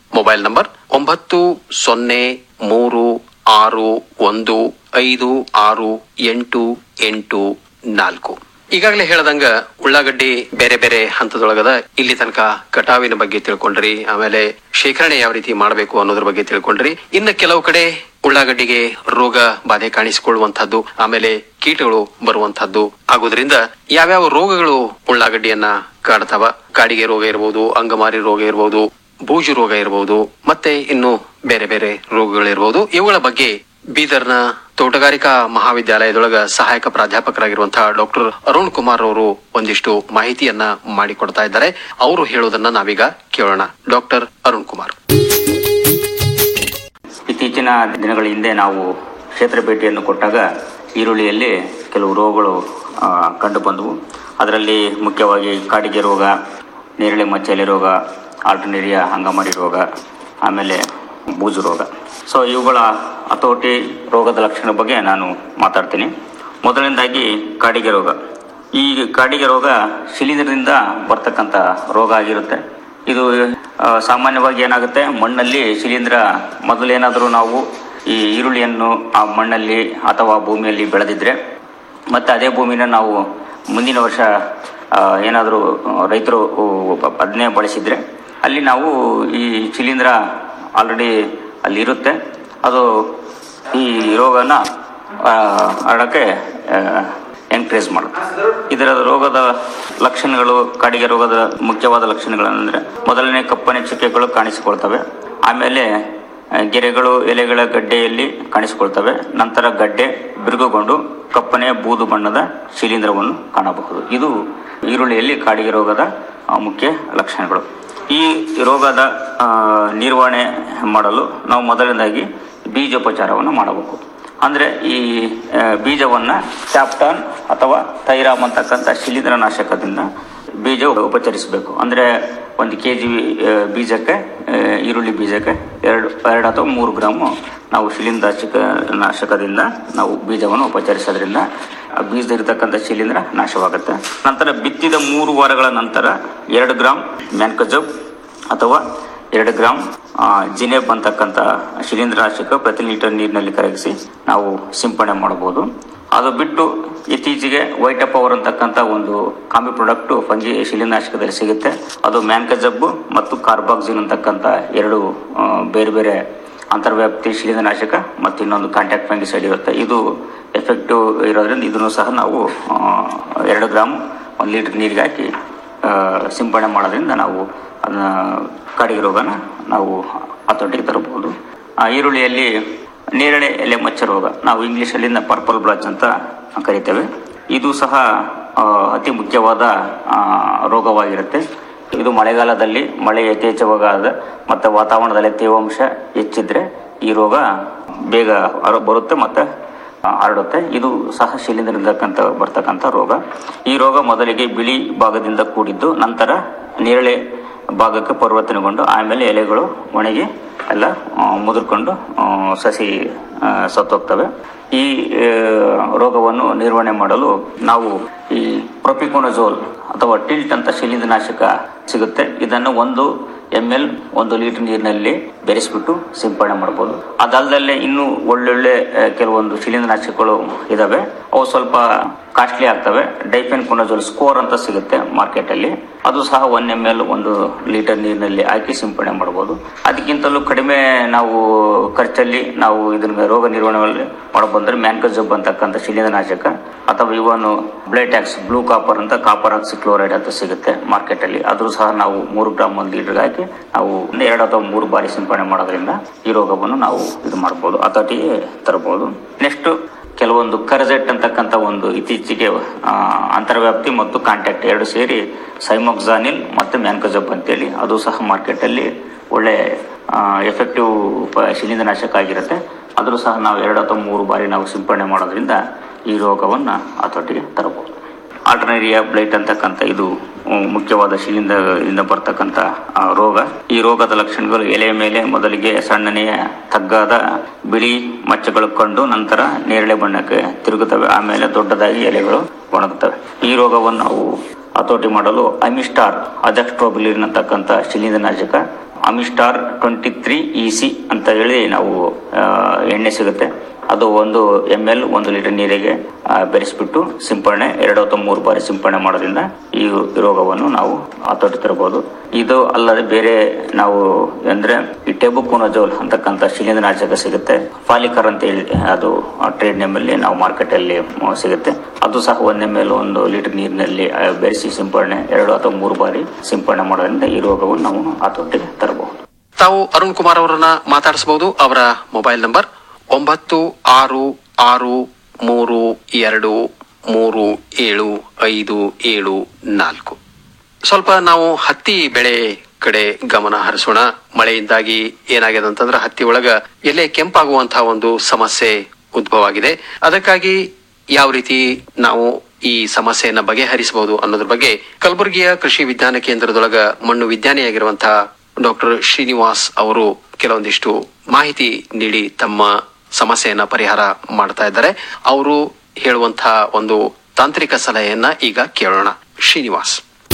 Speaker 9: ಮೊಬೈಲ್ ನಂಬರ್ ಒಂಬತ್ತು ಸೊನ್ನೆ ಮೂರು ಆರು ಒಂದು ಐದು ಆರು ಎಂಟು ಎಂಟು ನಾಲ್ಕು ಈಗಾಗಲೇ ಹೇಳ್ದಂಗ ಉಳ್ಳಾಗಡ್ಡಿ ಬೇರೆ ಬೇರೆ ಹಂತದೊಳಗದ ಇಲ್ಲಿ ತನಕ ಕಟಾವಿನ ಬಗ್ಗೆ ತಿಳ್ಕೊಂಡ್ರಿ ಆಮೇಲೆ ಶೇಖರಣೆ ಯಾವ ರೀತಿ ಮಾಡಬೇಕು ಅನ್ನೋದ್ರ ಬಗ್ಗೆ ತಿಳ್ಕೊಂಡ್ರಿ ಇನ್ನು ಕೆಲವು ಕಡೆ ಉಳ್ಳಾಗಡ್ಡಿಗೆ ರೋಗ ಬಾಧೆ ಕಾಣಿಸಿಕೊಳ್ಳುವಂತಹದ್ದು ಆಮೇಲೆ ಕೀಟಗಳು ಬರುವಂತಹದ್ದು ಆಗುದ್ರಿಂದ ಯಾವ್ಯಾವ ರೋಗಗಳು ಉಳ್ಳಾಗಡ್ಡಿಯನ್ನ ಕಾಡ್ತಾವ ಕಾಡಿಗೆ ರೋಗ ಇರಬಹುದು ಅಂಗಮಾರಿ ರೋಗ ಇರಬಹುದು ಬೂಜು ರೋಗ ಇರಬಹುದು ಮತ್ತೆ ಇನ್ನು ಬೇರೆ ಬೇರೆ ರೋಗಗಳಿರಬಹುದು ಇವುಗಳ ಬಗ್ಗೆ ಬೀದರ್ನ ತೋಟಗಾರಿಕಾ ಮಹಾವಿದ್ಯಾಲಯದೊಳಗ ಸಹಾಯಕ ಪ್ರಾಧ್ಯಾಪಕರಾಗಿರುವಂತಹ ಡಾಕ್ಟರ್ ಅರುಣ್ ಕುಮಾರ್ ಅವರು ಒಂದಿಷ್ಟು ಮಾಹಿತಿಯನ್ನ ಮಾಡಿಕೊಡ್ತಾ ಇದ್ದಾರೆ ಅವರು ಹೇಳೋದನ್ನ ನಾವೀಗ ಕೇಳೋಣ ಡಾಕ್ಟರ್ ಅರುಣ್ ಕುಮಾರ್
Speaker 17: ಇತ್ತೀಚಿನ ದಿನಗಳ ಹಿಂದೆ ನಾವು ಕ್ಷೇತ್ರ ಭೇಟಿಯನ್ನು ಕೊಟ್ಟಾಗ ಈರುಳ್ಳಿಯಲ್ಲಿ ಕೆಲವು ರೋಗಗಳು ಆ, ಕಂಡು ಬಂದವು ಅದರಲ್ಲಿ ಮುಖ್ಯವಾಗಿ ಕಾಡಿಗೆ ರೋಗ ನೇರಳೆ ಮಚ್ಚೆಲೆ ರೋಗ ಆಲ್ಟರ್ನೇರಿಯಾ ಅಂಗಮಾರಿ ರೋಗ ಆಮೇಲೆ ಬೂಜು ರೋಗ ಸೊ ಇವುಗಳ ಹತೋಟಿ ರೋಗದ ಲಕ್ಷಣ ಬಗ್ಗೆ ನಾನು ಮಾತಾಡ್ತೀನಿ ಮೊದಲನೇದಾಗಿ ಕಾಡಿಗೆ ರೋಗ ಈ ಕಾಡಿಗೆ ರೋಗ ಶಿಲೀಂಧ್ರದಿಂದ ಬರ್ತಕ್ಕಂಥ ರೋಗ ಆಗಿರುತ್ತೆ ಇದು ಆ, ಸಾಮಾನ್ಯವಾಗಿ ಏನಾಗುತ್ತೆ ಮಣ್ಣಲ್ಲಿ ಶಿಲೀಂಧ್ರ ಮೊದಲೇನಾದರೂ ನಾವು ಈ ಈರುಳ್ಳಿಯನ್ನು ಆ ಮಣ್ಣಲ್ಲಿ ಅಥವಾ ಭೂಮಿಯಲ್ಲಿ ಬೆಳೆದಿದ್ರೆ ಮತ್ತು ಅದೇ ಭೂಮಿನ ನಾವು ಮುಂದಿನ ವರ್ಷ ಏನಾದರೂ ರೈತರು ಅದನ್ನೇ ಬಳಸಿದರೆ ಅಲ್ಲಿ ನಾವು ಈ ಶಿಲೀಂಧ್ರ ಆಲ್ರೆಡಿ ಅಲ್ಲಿ ಇರುತ್ತೆ ಅದು ಈ ರೋಗನ ಆ, ಹರಡಕ್ಕೆ ಎಂಕರೇಜ್ ಮಾಡುತ್ತೆ ಇದರ ರೋಗದ ಲಕ್ಷಣಗಳು ಕಾಡಿಗೆ ರೋಗದ ಮುಖ್ಯವಾದ ಲಕ್ಷಣಗಳಂದ್ರೆ ಮೊದಲನೇ ಕಪ್ಪನೆ ಚುಕ್ಕೆಗಳು ಕಾಣಿಸಿಕೊಳ್ತವೆ ಆಮೇಲೆ ಆ, ಗೆರೆಗಳು ಎಲೆಗಳ ಗಡ್ಡೆಯಲ್ಲಿ ಕಾಣಿಸಿಕೊಳ್ತವೆ ನಂತರ ಗಡ್ಡೆ ಬಿರುಗುಗೊಂಡು ಕಪ್ಪನೆ ಬೂದು ಬಣ್ಣದ ಶಿಲೀಂಧ್ರವನ್ನು ಕಾಣಬಹುದು ಇದು ಈರುಳ್ಳಿಯಲ್ಲಿ ಕಾಡಿಗೆ ರೋಗದ ಆ, ಮುಖ್ಯ ಲಕ್ಷಣಗಳು ಈ ರೋಗದ ಆ, ನಿರ್ವಹಣೆ ಮಾಡಲು ನಾವು ಮೊದಲನೇದಾಗಿ ಬೀಜೋಪಚಾರವನ್ನು ಮಾಡಬೇಕು ಅಂದರೆ ಈ ಆ, ಬೀಜವನ್ನ ಕ್ಯಾಪ್ಟಾನ್ ಅಥವಾ ಥೈರಾಮ್ ಅಂತಕ್ಕಂಥ ಶಿಲೀಂಧ್ರನಾಶಕದಿಂದ ಬೀಜ ಉಪಚರಿಸಬೇಕು ಅಂದರೆ ಒಂದು ಕೆ ಜಿ ಬೀಜಕ್ಕೆ ಆ, ಈರುಳ್ಳಿ ಬೀಜಕ್ಕೆ ಎರಡು ಎರಡು ಅಥವಾ ಮೂರು ಗ್ರಾಮು ನಾವು ಶಿಲೀಂಧ್ರನಾಶಕ ನಾಶಕದಿಂದ ನಾವು ಬೀಜವನ್ನು ಉಪಚರಿಸೋದ್ರಿಂದ ಆ ಬೀಜದಲ್ಲಿರ್ತಕ್ಕಂಥ ಶಿಲೀಂಧ್ರ ನಾಶವಾಗುತ್ತೆ ನಂತರ ಬಿತ್ತಿದ ಮೂರು ವಾರಗಳ ನಂತರ ಎರಡು ಗ್ರಾಮ್ ಮ್ಯಾನ್ಕಜಬ್ ಅಥವಾ ಎರಡು ಗ್ರಾಮ್ ಆ, ಜಿನೆಬ್ ಅಂತಕ್ಕಂಥ ಶಿಲೀಂಧ್ರನಾಶಕ ಪ್ರತಿ ಲೀಟರ್ ನೀರಿನಲ್ಲಿ ಕರಗಿಸಿ ನಾವು ಸಿಂಪಡಣೆ ಮಾಡಬಹುದು ಅದು ಬಿಟ್ಟು ಇತ್ತೀಚೆಗೆ ವೈಟ್ ಪವರ್ ಅಂತಕ್ಕಂಥ ಒಂದು ಕಾಂಬಿ ಪ್ರಾಡಕ್ಟ್ ಫಂಜಿ ಶಿಲೀಂಧ್ರನಾಶಕದಲ್ಲಿ ಸಿಗುತ್ತೆ ಅದು ಮ್ಯಾನ್ಕಜಬ್ ಮತ್ತು ಕಾರ್ಬಾಕ್ಸಿನ್ ಅಂತಕ್ಕಂಥ ಎರಡು ಆ, ಬೇರೆ ಬೇರೆ ಅಂತರ್ವ್ಯಾಪ್ತಿ ಶಿಲೀಂಧ್ರನಾಶಕ ಮತ್ತು ಇನ್ನೊಂದು ಕಾಂಟ್ಯಾಕ್ಟ್ ಫಂಗಿಸೈಡ್ ಇರುತ್ತೆ ಇದು ಎಫೆಕ್ಟಿವ್ ಇರೋದ್ರಿಂದ ಇದನ್ನು ಸಹ ನಾವು ಆ, ಎರಡು ಗ್ರಾಮ್ ಒಂದು ಲೀಟರ್ ನೀರಿಗೆ ಹಾಕಿ ಆ, ಸಿಂಪಡಣೆ ಮಾಡೋದ್ರಿಂದ ನಾವು ಅದನ್ನ ಕಾಡಿಗೆ ರೋಗನ ನಾವು ಹತೋಟಿಗೆ ತರಬಹುದು ಆ, ಈರುಳ್ಳಿಯಲ್ಲಿ ನೇರಳೆ ಎಲೆ ಮಚ್ಚ ರೋಗ ನಾವು ಇಂಗ್ಲೀಷಲ್ಲಿ ಪರ್ಪಲ್ ಬ್ಲಾಚ್ ಅಂತ ಕರಿತೇವೆ ಇದು ಸಹ ಆ, ಅತಿ ಮುಖ್ಯವಾದ ಆ, ರೋಗವಾಗಿರುತ್ತೆ ಇದು ಮಳೆಗಾಲದಲ್ಲಿ ಮಳೆ ಯಥೇಚ್ಛವಾದ ಮತ್ತು ವಾತಾವರಣದಲ್ಲಿ ತೇವಾಂಶ ಹೆಚ್ಚಿದ್ರೆ ಈ ರೋಗ ಬೇಗ ಹೊರ- ಬರುತ್ತೆ ಮತ್ತು ಆ, ಹರಡುತ್ತೆ ಇದು ಸಹ ಶಿಲೀಂಧ್ರದಿಂದಕ್ಕಂತ ಬರ್ತಕ್ಕಂಥ ರೋಗ ಈ ರೋಗ ಮೊದಲಿಗೆ ಬಿಳಿ ಭಾಗದಿಂದ ಕೂಡಿದ್ದು ನಂತರ ನೇರಳೆ ಭಾಗಕ್ಕೆ ಪರಿವರ್ತನೆಗೊಂಡು ಆಮೇಲೆ ಎಲೆಗಳು ಒಣಗಿ ಎಲ್ಲ ಆ, ಮುದುರ್ಕೊಂಡು ಆ, ಸಸಿ ಆ, ಸತ್ತೋಗ್ತವೆ ಈ ಆ, ರೋಗವನ್ನು ನಿರ್ವಹಣೆ ಮಾಡಲು ನಾವು ಈ ಪ್ರೊಪಿಕೋನಜೋಲ್ ಅಥವಾ ಟಿಲ್ಟ್ ಅಂತ ಶಿಲೀಂಧ್ರನಾಶಕ ಸಿಗುತ್ತೆ ಇದನ್ನು ಒಂದು ಎಮ್ ಎಲ್ ಒಂದು ಲೀಟರ್ ನೀರಿನಲ್ಲಿ ಬೆರೆಸ್ಬಿಟ್ಟು ಸಿಂಪಡಣೆ ಮಾಡ್ಬೋದು ಅದಲ್ಲದೆ ಇನ್ನೂ ಒಳ್ಳೊಳ್ಳೆ ಆ, ಕೆಲವೊಂದು ಶಿಲೀಂಧ್ರನಾಶಕಗಳು ಇದಾವೆ ಅವು ಸ್ವಲ್ಪ ಕಾಸ್ಟ್ಲಿ ಆಗ್ತವೆ ಡೈಫೆನ್ ಕೊನಜೋಲ್ ಸ್ಕೋರ್ ಅಂತ ಸಿಗುತ್ತೆ ಮಾರ್ಕೆಟ್ ಅಲ್ಲಿ ಅದು ಸಹ ಒನ್ ಎಮ್ ಎಲ್ ಒಂದು ಲೀಟರ್ ನೀರಿನಲ್ಲಿ ಹಾಕಿ ಸಿಂಪಡಣೆ ಮಾಡಬಹುದು ಅದಕ್ಕಿಂತಲೂ ಕಡಿಮೆ ನಾವು ಖರ್ಚಲ್ಲಿ ನಾವು ಇದನ್ನ ರೋಗ ನಿರ್ವಹಣೆ ಮಾಡಬಂದ್ರೆ ಮ್ಯಾನ್ಕಜಬ್ ಅಂತಕ್ಕಂಥ ಶಿಲೀಂಧ್ರನಾಶಕ ಅಥವಾ ಇವನು ಬ್ಲೇಟ್ಯಾಕ್ಸ್ ಬ್ಲೂ ಕಾಪರ್ ಅಂತ ಕಾಪರ್ ಆಕ್ಸಿ ಕ್ಲೋರೈಡ್ ಅಂತ ಸಿಗುತ್ತೆ ಮಾರ್ಕೆಟ್ ಅಲ್ಲಿ ಅದು ಸಹ ನಾವು ಮೂರು ಗ್ರಾಮ್ ಒಂದು ಲೀಟರ್ ಹಾಕಿ ನಾವು ಎರಡು ಅಥವಾ ಮೂರು ಬಾರಿ ಸಿಂಪಡಣೆ ಮಾಡೋದ್ರಿಂದ ಈ ರೋಗವನ್ನು ನಾವು ಇದು ಮಾಡಬಹುದು ಹತೋಟಿಗೆ ತರಬಹುದು ನೆಕ್ಸ್ಟ್ ಕೆಲವೊಂದು ಕರ್ಜೆಟ್ ಅಂತಕ್ಕಂಥ ಒಂದು ಇತ್ತೀಚೆಗೆ ಆ, ಅಂತರ್ವ್ಯಾಪ್ತಿ ಮತ್ತು ಕಾಂಟ್ಯಾಕ್ಟ್ ಎರಡು ಸೇರಿ ಸೈಮೋಕ್ಸಾನಿಲ್ ಮತ್ತು ಮ್ಯಾನ್ಕಜಬ್ ಅಂತೇಳಿ ಅದು ಸಹ ಮಾರ್ಕೆಟಲ್ಲಿ ಒಳ್ಳೆ ಎಫೆಕ್ಟಿವ್ ಶಿಲೀಂಧ್ರನಾಶಕ ಆಗಿರುತ್ತೆ ಆದರೂ ಸಹ ನಾವು ಎರಡು ಅಥವಾ ಮೂರು ಬಾರಿ ನಾವು ಸಿಂಪಡಣೆ ಮಾಡೋದ್ರಿಂದ ಈ ರೋಗವನ್ನು ಹತೋಟಿಗೆ ತರಬಹುದು ಆಲ್ಟರ್ನೇರಿಯಾ ಬ್ಲೈಟ್ ಅಂತಕ್ಕಂಥ ಇದು ಉಮ್, ಮುಖ್ಯವಾದ ಶಿಲೀಂಧ್ರದಿಂದ ಬರ್ತಕ್ಕಂಥ ಆ, ರೋಗ ಈ ರೋಗದ ಲಕ್ಷಣಗಳು ಎಲೆಯ ಮೇಲೆ ಮೊದಲಿಗೆ ಸಣ್ಣನೆಯ ತಗ್ಗಾದ ಬಿಳಿ ಮಚ್ಚಗಳು ಕಂಡು ನಂತರ ನೇರಳೆ ಬಣ್ಣಕ್ಕೆ ತಿರುಗುತ್ತವೆ ಆಮೇಲೆ ದೊಡ್ಡದಾಗಿ ಎಲೆಗಳು ಒಣಗುತ್ತವೆ ಈ ರೋಗವನ್ನು ನಾವು ಹತೋಟಿ ಮಾಡಲು ಅಮಿಸ್ಟಾರ್ ಅದೆಕ್ಸ್ಟ್ರೋಬಿಲಿನ್ ಅಂತಕ್ಕಂಥ ಶಿಲೀಂಧ್ರನಾಶಕ Amistar twenty three E C ಅಂತ ಹೇಳಿ ನಾವು ಆ, ಎಣ್ಣೆ ಸಿಗುತ್ತೆ ಅದು ಒಂದು ಎಮ್ ಎಲ್ ಒಂದು ಲೀಟರ್ ನೀರಿಗೆ ಆ, ಬೆರೆಸ್ಬಿಟ್ಟು ಸಿಂಪರಣೆ ಎರಡು ಅಥವಾ ಮೂರು ಬಾರಿ ಸಿಂಪರಣೆ ಮಾಡೋದ್ರಿಂದ ಈ ರೋಗವನ್ನು ನಾವು ಹತೋಟಿ ತರಬಹುದು ಇದು ಅಲ್ಲದೆ ಬೇರೆ ನಾವು ಅಂದ್ರೆ ಈ ಟೆಬುಕೋನಜೋಲ್ ಅಂತಕ್ಕಂಥ ಶಿಲೀಂಧ್ರನಾಶಕ ಸಿಗುತ್ತೆ ಫಾಲಿಕರ್ ಅಂತ ಹೇಳಿ ಅದು ಟ್ರೇಡ್ ನೇಮ್ ಅಲ್ಲಿ ನಾವು ಮಾರ್ಕೆಟ್ ಅಲ್ಲಿ ಮ- ಸಿಗುತ್ತೆ ಅದು ಸಹ ಒಂದ್ ಎಮ್ ಎಲ್ ಒಂದು ಲೀಟರ್ ನೀರಿನಲ್ಲಿ ಆ, ಬೆರೆಸಿ ಸಿಂಪರಣೆ ಎರಡು ಅಥವಾ ಮೂರು ಬಾರಿ ಸಿಂಪರಣೆ ಮಾಡೋದ್ರಿಂದ ಈ ರೋಗವನ್ನು ನಾವು ಹತೋಟಿಗೆ ತರಬಹುದು
Speaker 9: ತಾವು ಅರುಣ್ ಕುಮಾರ್ ಅವರನ್ನ ಮಾತಾಡಿಸಬಹುದು ಅವರ ಮೊಬೈಲ್ ನಂಬರ್ ಒಂಬತ್ತು ಆರು ಆರು ಮೂರು ಎರಡು ಮೂರು ಏಳು ಐದು ಏಳು ನಾಲ್ಕು ಸ್ವಲ್ಪ ನಾವು ಹತ್ತಿ ಬೆಳೆ ಕಡೆ ಗಮನ ಹರಿಸೋಣ ಮಳೆಯಿಂದಾಗಿ ಏನಾಗಿದೆ ಅಂತಂದ್ರೆ ಹತ್ತಿ ಒಳಗ ಎಲೆ ಕೆಂಪಾಗುವಂತಹ ಒಂದು ಸಮಸ್ಯೆ ಉದ್ಭವ ಆಗಿದೆ ಅದಕ್ಕಾಗಿ ಯಾವ ರೀತಿ ನಾವು ಈ ಸಮಸ್ಯೆಯನ್ನ ಬಗೆಹರಿಸಬಹುದು ಅನ್ನೋದ್ರ ಬಗ್ಗೆ ಕಲಬುರಗಿಯ ಕೃಷಿ ವಿಜ್ಞಾನ ಕೇಂದ್ರದೊಳಗ ಮಣ್ಣು ವಿಜ್ಞಾನಿಯಾಗಿರುವಂತಹ ಡಾಕ್ಟರ್ ಶ್ರೀನಿವಾಸ್ ಅವರು ಕೆಲವೊಂದಿಷ್ಟು ಮಾಹಿತಿ ನೀಡಿ ತಮ್ಮ ಸಮಸ್ಯೆಯನ್ನ ಪರಿಹಾರ ಮಾಡ್ತಾ ಇದ್ದಾರೆ ಅವರು ಹೇಳುವಂತಹ ಒಂದು ತಾಂತ್ರಿಕ ಸಲಹೆಯನ್ನ ಈಗ ಕೇಳೋಣ ಶ್ರೀನಿವಾಸ್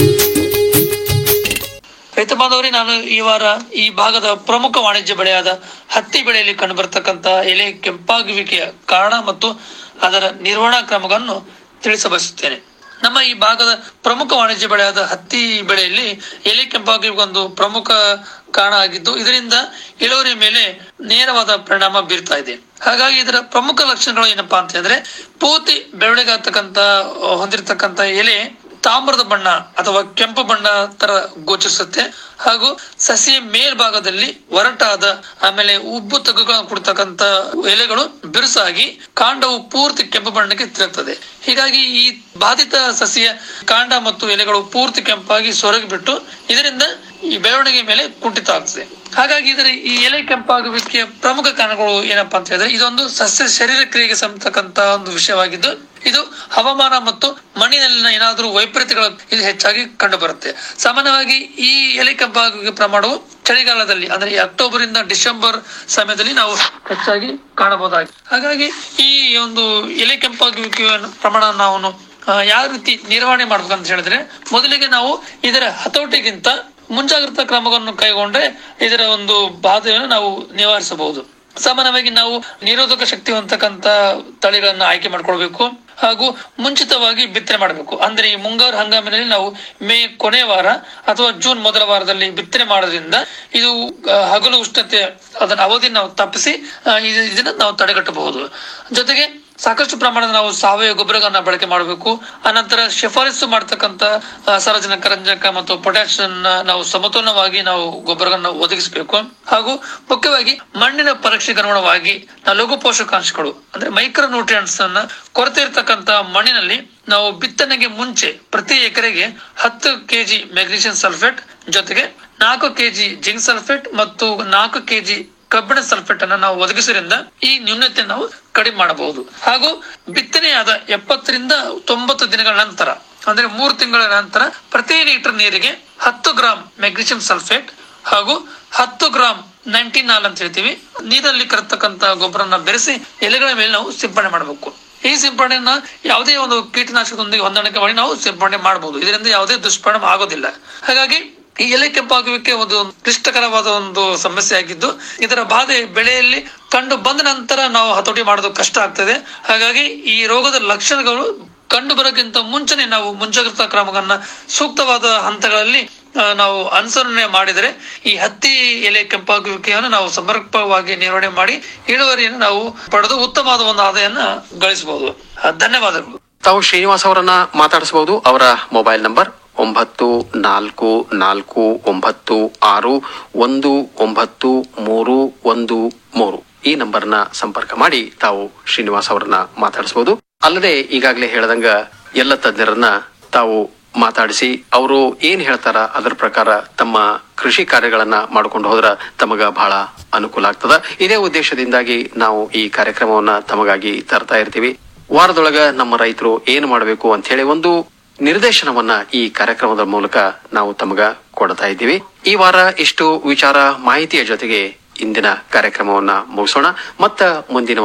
Speaker 18: ರೈತ ಬಾಂಧವರೇ ನಾನು ಈ ವಾರ ಈ ಭಾಗದ ಪ್ರಮುಖ ವಾಣಿಜ್ಯ ಬೆಳೆಯಾದ ಹತ್ತಿ ಬೆಳೆಯಲ್ಲಿ ಕಂಡುಬರ್ತಕ್ಕಂತ ಎಲೆ ಕೆಂಪಾಗುವಿಕೆಯ ಕಾರಣ ಮತ್ತು ಅದರ ನಿರ್ವಹಣಾ ಕ್ರಮಗಳನ್ನು ತಿಳಿಸಬಯಸುತ್ತೇನೆ ನಮ್ಮ ಈ ಭಾಗದ ಪ್ರಮುಖ ವಾಣಿಜ್ಯ ಬೆಳೆಯಾದ ಹತ್ತಿ ಬೆಳೆಯಲ್ಲಿ ಎಲೆ ಕೆಂಪಾಗುವಿಕೆ ಒಂದು ಪ್ರಮುಖ ಕಾರಣ ಆಗಿದ್ದು ಇದರಿಂದ ಇಳುವರಿ ಮೇಲೆ ನೇರವಾದ ಪರಿಣಾಮ ಬೀರ್ತಾ ಇದೆ ಹಾಗಾಗಿ ಇದರ ಪ್ರಮುಖ ಲಕ್ಷಣಗಳು ಏನಪ್ಪಾ ಅಂತ ಹೇಳಿದ್ರೆ ಪೂರ್ತಿ ಬೆಳವಣಿಗೆ ಆಗ್ತಕ್ಕಂತ ಹೊಂದಿರತಕ್ಕಂತ ಎಲೆ ತಾಮ್ರದ ಬಣ್ಣ ಅಥವಾ ಕೆಂಪು ಬಣ್ಣ ತರ ಗೋಚರಿಸುತ್ತೆ ಹಾಗೂ ಸಸಿಯ ಮೇಲ್ಭಾಗದಲ್ಲಿ ಒರಟಾದ ಆಮೇಲೆ ಉಬ್ಬು ತಗ್ಗುಗಳನ್ನು ಕೊಡ್ತಕ್ಕಂತ ಎಲೆಗಳು ಬಿರುಸಾಗಿ ಕಾಂಡವು ಪೂರ್ತಿ ಕೆಂಪು ಬಣ್ಣಕ್ಕೆ ತಿರುಗ್ತದೆ ಹೀಗಾಗಿ ಈ ಬಾಧಿತ ಸಸಿಯ ಕಾಂಡ ಮತ್ತು ಎಲೆಗಳು ಪೂರ್ತಿ ಕೆಂಪಾಗಿ ಸೊರಗಿ ಬಿಟ್ಟು ಇದರಿಂದ ಈ ಬೆಳವಣಿಗೆ ಮೇಲೆ ಕುಂಠಿತ ಆಗ್ತದೆ ಹಾಗಾಗಿ ಇದರ ಈ ಎಲೆ ಕೆಂಪಾಗುವಿಕೆಯ ಪ್ರಮುಖ ಕಾರಣಗಳು ಏನಪ್ಪಾ ಅಂತ ಹೇಳಿದ್ರೆ ಇದೊಂದು ಸಸ್ಯ ಶರೀರ ಕ್ರಿಯೆಗೆ ಸಂಬಂಧತಕ್ಕಂತ ಒಂದು ವಿಷಯವಾಗಿದ್ದು ಇದು ಹವಾಮಾನ ಮತ್ತು ಮಣ್ಣಿನಲ್ಲಿನ ಏನಾದರೂ ವೈಪರೀತ್ಯಗಳು ಇದು ಹೆಚ್ಚಾಗಿ ಕಂಡು ಬರುತ್ತೆ ಸಾಮಾನ್ಯವಾಗಿ ಈ ಎಲೆ ಕೆಂಪಾಗುವಿಕೆ ಪ್ರಮಾಣವು ಚಳಿಗಾಲದಲ್ಲಿ ಅಂದ್ರೆ ಈ ಅಕ್ಟೋಬರ್ ಇಂದ ಡಿಸೆಂಬರ್ ಸಮಯದಲ್ಲಿ ನಾವು ಹೆಚ್ಚಾಗಿ ಕಾಣಬಹುದಾಗಿದೆ ಹಾಗಾಗಿ ಈ ಒಂದು ಎಲೆ ಕೆಂಪಾಗುವಿಕೆಯ ಪ್ರಮಾಣ ನಾವು ಆ, ಯಾವ ರೀತಿ ನಿರ್ವಹಣೆ ಮಾಡ್ಬೇಕಂತ ಹೇಳಿದ್ರೆ ಮೊದಲಿಗೆ ನಾವು ಇದರ ಹತೋಟಿಗಿಂತ ಮುಂಜಾಗ್ರತಾ ಕ್ರಮಗಳನ್ನು ಕೈಗೊಂಡ್ರೆ ಇದರ ಒಂದು ಬಾಧೆಯನ್ನು ನಾವು ನಿವಾರಿಸಬಹುದು ಸಾಮಾನ್ಯವಾಗಿ ನಾವು ನಿರೋಧಕ ಶಕ್ತಿ ಹೊಂದತಕ್ಕಂತ ತಳಿಗಳನ್ನ ಆಯ್ಕೆ ಮಾಡ್ಕೊಳ್ಬೇಕು ಹಾಗೂ ಮುಂಚಿತವಾಗಿ ಬಿತ್ತನೆ ಮಾಡಬೇಕು ಅಂದ್ರೆ ಈ ಮುಂಗಾರು ಹಂಗಾಮಿನಲ್ಲಿ ನಾವು ಮೇ ಕೊನೆಯ ವಾರ ಅಥವಾ ಜೂನ್ ಮೊದಲ ವಾರದಲ್ಲಿ ಬಿತ್ತನೆ ಮಾಡೋದ್ರಿಂದ ಇದು ಆ, ಹಗಲು ಉಷ್ಣತೆ ಅದನ್ನ ಅವಧಿ ನಾವು ತಪ್ಪಿಸಿ ಆ, ಇದು- ಇದನ್ನ ನಾವು ತಡೆಗಟ್ಟಬಹುದು ಜೊತೆಗೆ ಸಾಕಷ್ಟು ಪ್ರಮಾಣದ ನಾವು ಸಾವಯವ ಗೊಬ್ಬರಗಳನ್ನ ಬಳಕೆ ಮಾಡಬೇಕು ಅನಂತರ ಶಿಫಾರಸು ಮಾಡತಕ್ಕಂತ ಆ, ಸಾರಜನಕ ರಂಜಕ ಮತ್ತು ಪೊಟ್ಯಾಷಿಯಂ ನಾವು ಸಮತೋಲನವಾಗಿ ನಾವು ಗೊಬ್ಬರಗಳನ್ನ ಒದಗಿಸಬೇಕು ಹಾಗೂ ಮುಖ್ಯವಾಗಿ ಮಣ್ಣಿನ ಪರೀಕ್ಷೆಗೆ ಅನುಗುಣವಾಗಿ ನಾವು ಲಘು ಪೋಷಕಾಂಶಗಳು ಅಂದ್ರೆ ಮೈಕ್ರೋ ನ್ಯೂಟ್ರಿಯೆಂಟ್ಸ್ ಅನ್ನ ಕೊರತೆ ಇರತಕ್ಕಂತ ಮಣ್ಣಿನಲ್ಲಿ ನಾವು ಬಿತ್ತನೆಗೆ ಮುಂಚೆ ಪ್ರತಿ ಎಕರೆಗೆ ಹತ್ತು ಕೆಜಿ ಮೆಗ್ನೀಷಿಯಂ ಸಲ್ಫೇಟ್ ಜೊತೆಗೆ ನಾಲ್ಕು ಕೆಜಿ ಜಿಂಕ್ ಸಲ್ಫೇಟ್ ಮತ್ತು ನಾಲ್ಕು ಕೆಜಿ ಕಬ್ಬಿಣ ಸಲ್ಫೇಟ್ ಅನ್ನ ನಾವು ಒದಗಿಸೋದ್ರಿಂದ ಈ ನ್ಯೂನತೆ ನಾವು ಕಡಿಮೆ ಮಾಡಬಹುದು ಹಾಗೂ ಬಿತ್ತನೆಯಾದ ಎಪ್ಪತ್ತರಿಂದ ತೊಂಬತ್ತು ದಿನಗಳ ನಂತರ ಅಂದ್ರೆ ಮೂರು ತಿಂಗಳ ನಂತರ ಪ್ರತಿ ಲೀಟರ್ ನೀರಿಗೆ ಹತ್ತು ಗ್ರಾಂ ಮೆಗ್ನೀಷಿಯಂ ಸಲ್ಫೇಟ್ ಹಾಗೂ ಹತ್ತು ಗ್ರಾಂ ನೈಂಟಿನಾಲ್ ಅಂತ ಹೇಳ್ತೀವಿ ನೀರಲ್ಲಿ ಕರತಕ್ಕಂತ ಗೊಬ್ಬರನ ಬೆರೆಸಿ ಎಲೆಗಳ ಮೇಲೆ ನಾವು ಸಿಂಪಡಣೆ ಮಾಡಬೇಕು ಈ ಸಿಂಪಡಣೆಯನ್ನ ಯಾವುದೇ ಒಂದು ಕೀಟನಾಶಕದೊಂದಿಗೆ ಹೊಂದಾಣಿಕೆ ಮಾಡಿ ನಾವು ಸಿಂಪಡಣೆ ಮಾಡಬಹುದು ಇದರಿಂದ ಯಾವುದೇ ದುಷ್ಪರಿಣಾಮ ಆಗೋದಿಲ್ಲ ಹಾಗಾಗಿ ಈ ಎಲೆ ಕೆಂಪಾಗುವಿಕೆ ಒಂದು ಕ್ಲಿಷ್ಟಕರವಾದ ಒಂದು ಸಮಸ್ಯೆ ಆಗಿದ್ದು ಇದರ ಬಾಧೆ ಬೆಳೆಯಲ್ಲಿ ಕಂಡು ಬಂದ ನಂತರ ನಾವು ಹತೋಟಿ ಮಾಡೋದು ಕಷ್ಟ ಆಗ್ತದೆ ಹಾಗಾಗಿ ಈ ರೋಗದ ಲಕ್ಷಣಗಳು ಕಂಡು ಬರೋಕ್ಕಿಂತ ಮುಂಚೆನೆ ನಾವು ಮುಂಜಾಗ್ರತಾ ಕ್ರಮಗಳನ್ನ ಸೂಕ್ತವಾದ ಹಂತಗಳಲ್ಲಿ ಆ, ನಾವು ಅನುಸರಣೆ ಮಾಡಿದರೆ ಈ ಹತ್ತಿ ಎಲೆ ಕೆಂಪಾಗುವಿಕೆಯನ್ನು ನಾವು ಸಮರ್ಪಕವಾಗಿ ನಿರ್ವಹಣೆ ಮಾಡಿ ಇಳುವರಿಯನ್ನು ನಾವು ಪಡೆದು ಉತ್ತಮವಾದ ಒಂದು ಆದಾಯನ ಗಳಿಸಬಹುದು ಆ, ಧನ್ಯವಾದಗಳು
Speaker 9: ತಾವು ಶ್ರೀನಿವಾಸ್ ಅವರನ್ನ ಮಾತಾಡಿಸಬಹುದು ಅವರ ಮೊಬೈಲ್ ನಂಬರ್ ಒಂಬತ್ತು ನಾಲ್ಕು ನಾಲ್ಕು ಒಂಬತ್ತು ಆರು ಒಂದು ಒಂಬತ್ತು ಮೂರು ಒಂದು ಮೂರು ಈ ನಂಬರ್ನ ಸಂಪರ್ಕ ಮಾಡಿ ತಾವು ಶ್ರೀನಿವಾಸ್ ಅವರನ್ನ ಮಾತಾಡಿಸಬಹುದು ಅಲ್ಲದೆ ಈಗಾಗಲೇ ಹೇಳದಂಗ ಎಲ್ಲ ತಜ್ಞರನ್ನ ತಾವು ಮಾತಾಡಿಸಿ ಅವರು ಏನ್ ಹೇಳ್ತಾರ ಅದರ ಪ್ರಕಾರ ತಮ್ಮ ಕೃಷಿ ಕಾರ್ಯಗಳನ್ನ ಮಾಡ್ಕೊಂಡು ಹೋದ್ರ ತಮಗ ಬಹಳ ಅನುಕೂಲ ಆಗ್ತದ ಇದೇ ಉದ್ದೇಶದಿಂದಾಗಿ ನಾವು ಈ ಕಾರ್ಯಕ್ರಮವನ್ನ ತಮಗಾಗಿ ತರ್ತಾ ಇರ್ತೀವಿ ವಾರದೊಳಗ ನಮ್ಮ ರೈತರು ಏನು ಮಾಡಬೇಕು ಅಂತ ಹೇಳಿ ಒಂದು ನಿರ್ದೇಶನವನ್ನ ಈ ಕಾರ್ಯಕ್ರಮದ ಮೂಲಕ ನಾವು ತಮಗ ಕೊಡ್ತಾ ಇದ್ದೀವಿ ಈ ವಾರ ಇಷ್ಟು ವಿಚಾರ ಮಾಹಿತಿಯ ಜೊತೆಗೆ ಇಂದಿನ ಕಾರ್ಯಕ್ರಮವನ್ನ ಮುಗಿಸೋಣ ಮತ್ತ ಮುಂದಿನ ವಾರ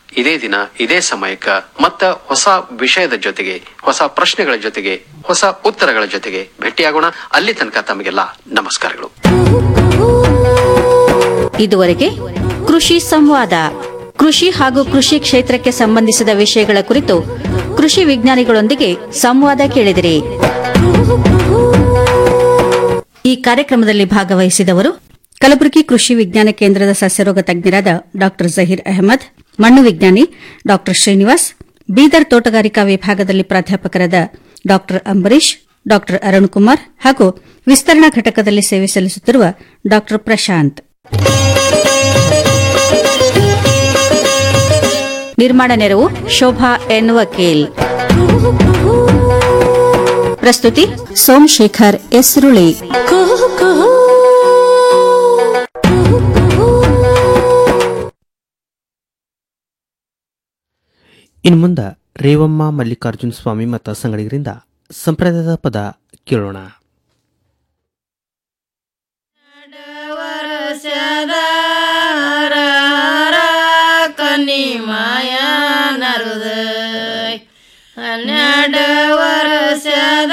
Speaker 9: ಇದೇ ದಿನ ಇದೇ ಸಮಯಕ್ಕ ಮತ್ತ ಹೊಸ ವಿಷಯದ ಜೊತೆಗೆ ಹೊಸ ಪ್ರಶ್ನೆಗಳ ಜೊತೆಗೆ ಹೊಸ ಉತ್ತರಗಳ ಜೊತೆಗೆ ಭೇಟಿಯಾಗೋಣ ಅಲ್ಲಿ ತನಕ ತಮಗೆಲ್ಲ ನಮಸ್ಕಾರಗಳು
Speaker 11: ಇದುವರೆಗೆ ಕೃಷಿ ಸಂವಾದ ಕೃಷಿ ಹಾಗೂ ಕೃಷಿ ಕ್ಷೇತ್ರಕ್ಕೆ ಸಂಬಂಧಿಸಿದ ವಿಷಯಗಳ ಕುರಿತು ಕೃಷಿ ವಿಜ್ಞಾನಿಗಳೊಂದಿಗೆ ಸಂವಾದ ಕೇಳಿದಿರಿ ಈ ಕಾರ್ಯಕ್ರಮದಲ್ಲಿ ಭಾಗವಹಿಸಿದವರು ಕಲಬುರಗಿ ಕೃಷಿ ವಿಜ್ಞಾನ ಕೇಂದ್ರದ ಸಸ್ಯರೋಗ ತಜ್ಞರಾದ ಡಾ ಜಹೀರ್ ಅಹಮದ್ ಮಣ್ಣು ವಿಜ್ಞಾನಿ ಡಾ ಶ್ರೀನಿವಾಸ್ ಬೀದರ್ ತೋಟಗಾರಿಕಾ ವಿಭಾಗದಲ್ಲಿ ಪ್ರಾಧ್ಯಾಪಕರಾದ ಡಾ ಅಂಬರೀಶ್ ಡಾ ಅರುಣ್ ಕುಮಾರ್ ಹಾಗೂ ವಿಸ್ತರಣಾ ಘಟಕದಲ್ಲಿ ಸೇವೆ ಸಲ್ಲಿಸುತ್ತಿರುವ ಡಾ ಪ್ರಶಾಂತ್ ನಿರ್ಮಾಣ ನೆರವು ಶೋಭಾ ಎನ್ ವಕೀಲ್ ಪ್ರಸ್ತುತಿ ಸೋಮಶೇಖರ್ ಎಸ್ರುಳಿ
Speaker 2: ಇನ್ನು ಮುಂದೆ ರೇವಮ್ಮ ಮಲ್ಲಿಕಾರ್ಜುನ ಸ್ವಾಮಿ ಮತ್ತು ಸಂಗಡಿಗರಿಂದ ಸಂಪ್ರದಾಯದ ಪದ ಕೇಳೋಣ
Speaker 19: ಕನಿ ಮಾಯ ನರುದ ಹನ್ನೆರಡು ವರ್ಷದ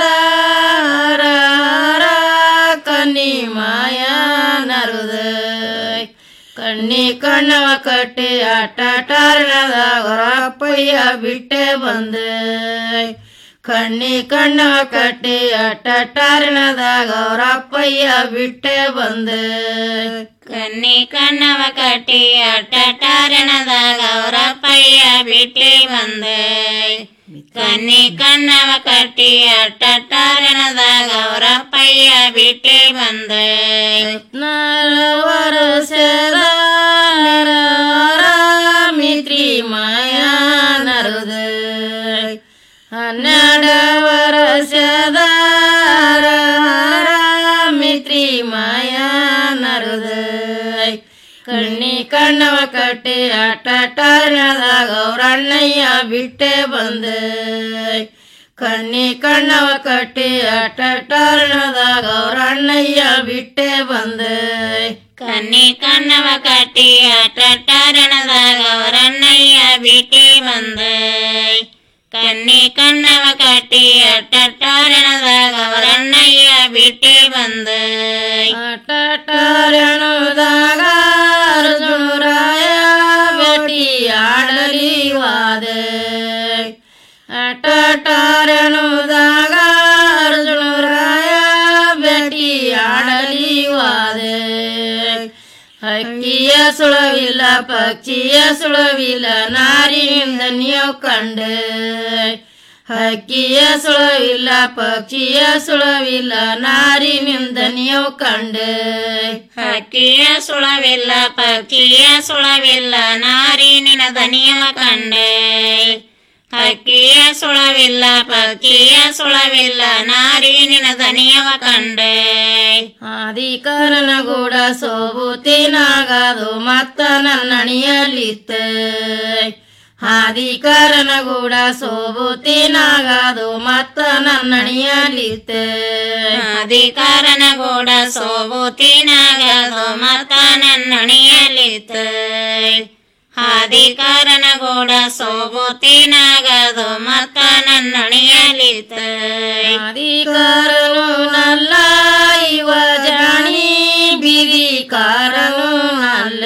Speaker 19: ಕನಿ ಮಾಯ ನರುದ ಕಣ್ಣಿ ಕಣ್ಣವ ಕಟ್ಟಿ ಆಟ ಟಾರಣದ ಹೊರಪ್ಪಯ್ಯ ಬಿಟ್ಟೆ ಬಂದ ಕಣ್ಣಿ ಕಣ್ಣವ ಕಟ್ಟಿ ಆಟ ಟಾರಣದಾಗ ಅವರಪ್ಪಯ್ಯ ಬಿಟ್ಟೆ ಬಂದ
Speaker 20: ಕನ್ನಿ ಕಣ್ಣವ ಕಟ್ಟಿ ಅಟ್ಟ ಟಾರಣದಾಗ ಅವರಪ್ಪಯ್ಯ ಬಿಟ್ಟಿ ಬಂದೆ ಕನ್ನಿ ಕಣ್ಣವ ಕಟ್ಟಿ ಅಟ್ಟ ಟಾರಣದಾಗ ಅವರಪ್ಪಯ್ಯ ಬಿಟ್ಟಿ ಬಂದೆ
Speaker 19: ವರ್ಷದ ಮಿತ್ರಿ ಮಾಯ ನರುದ ಹನ್ನೆರಡು ವರ್ಷದ ಮಿತ್ರಿ ಮಾಯ ನರುದ ಕಣ್ಣಿ ಕಣ್ಣವ ಕಟ್ಟಿ ಆಟ ಟಾರಣದಾಗ ಅವ್ರಣ್ಣಯ್ಯ ಬಿಟ್ಟೆ ಬಂದ ಕಣ್ಣಿ ಕಣ್ಣವ ಕಟ್ಟಿ ಆಟ ಟಾರಣದಾಗ ಅವ್ರಣ್ಣಯ್ಯ ಬಿಟ್ಟೆ ಬಂದ
Speaker 20: ಕನ್ನಿ ಕಣ್ಣವ ಕಟ್ಟಿ ಅಟ್ಟ ಟಾರಣದಾಗ ಅವರಣ್ಣಯ್ಯ ಬಿಟ್ಟಿ ಬಂದೆ ಕನ್ನಿ ಕಣ್ಣವ ಕಟ್ಟಿ ಅಟ್ಟ ಟಾರಣದಾಗ ಅವರಣ್ಣಯ್ಯ ಬಿಟ್ಟಿ ಬಂದೆ
Speaker 19: ಆಟ ಟಾರಣದಾಗ ಅರ್ಜುನರಾಯ ಭೇಟಿ ಆಡಲಿ ವಾದ ಆಟ ಟಾರಣದಾಗ ಅರ್ಜುನರಾಯ ಭೇಟಿ ಆಡಲಿ ವಾದ ಹಕ್ಕಿಯ ಸುಳವಿಲ್ಲ ಪಕ್ಷಿಯ ಸುಳವಿಲ್ಲ ನಾರಿಯಿಂದ ನೀವು ಕಂಡ ಹಕ್ಕಿಯ ಸುಳವಿಲ್ಲ ಪಕ್ಷಿಯ ಸುಳವಿಲ್ಲ ನಾರಿನಿಂದ ನೀವು ಕಂಡ
Speaker 20: ಹಕ್ಕಿಯ ಸುಳವಿಲ್ಲ ಪಕ್ಷಿಯ ಸುಳವಿಲ್ಲ ನಾರಿನಿನ ದನಿಯವ ಕಂಡೆ ಹಕ್ಕಿಯ ಸುಳವಿಲ್ಲ ಪಕ್ಷಿಯ ಸುಳವಿಲ್ಲ ನಾರಿನಿನ ದನಿಯವ ಕಂಡೆ
Speaker 19: ಆದಿಕಾರನ ಗೂಡ ಸೋಬುತ್ತೇನಾಗದು ಮತ್ತ ನನ್ನಣಿಯಲಿತ್ತ ಆದಿಕಾರನ ಗೂಡ ಸೋಬುತ್ತೇನಾಗದು ಮತ್ತ ನನ್ನಣಿಯಲಿತ್ತ
Speaker 20: ಅಧಿಕಾರನ ಗೂಡ ಸೋಬುತಿನಾಗದು ಮತ್ತ ನನ್ನಣಿಯಲಿತ್ತ ಅಧಿಕಾರನ ಗೂಡ ಸೋಬುತಿನಾಗದು ಮತ್ತ ನನ್ನಣಿಯಲಿತ್ತ
Speaker 19: ಅಧಿಕಾರನು ನಲ್ಲ ಇವ ಜಾಣಿ ಬಿರಿಕಾರನು ನಲ್ಲ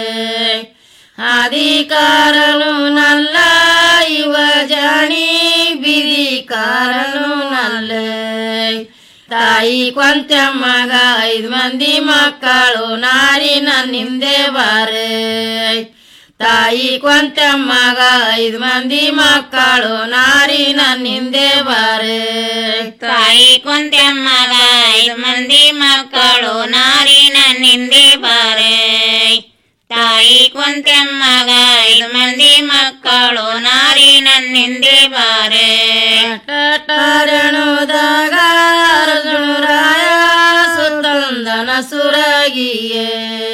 Speaker 19: ಅಧಿಕಾರನು ನಲ್ಲ ಇವ ಜಾಣಿ ಬಿರಿಕಾರನು ನಲ್ಲ ತಾಯಿ ಕೊಂತ ಮಗ ಐದು ಮಂದಿ ಮಕ್ಕಳು ನಾರಿ ನನ್ನಿಂದೆ ಬಾರೆ ತಾಯಿ ಕೊಂತ ಮಗ ಐದು ಮಂದಿ ಮಕ್ಕಳು ನಾರಿ ನನ್ನಿಂದೆ ಬಾರೆ
Speaker 20: ತಾಯಿ ಕೊಂತೆಮ್ಮಗ ಐದು ಮಂದಿ ಮಕ್ಕಳು ನಾರಿ ನನ್ನಿಂದೆ ಬಾರೆ ತಾಯಿ ಕೊಂತೆಮ್ಮಗ ಐದು ಮಂದಿ ಮಕ್ಕಳು ನಾರಿ ನನ್ನಿಂದೆ ಬಾರೆ
Speaker 19: ಟಾರಣುದಾಗ ಅರ್ಜುನರಾಯ ಸುತ್ತಂದನ ಸುರಗಿಯೇ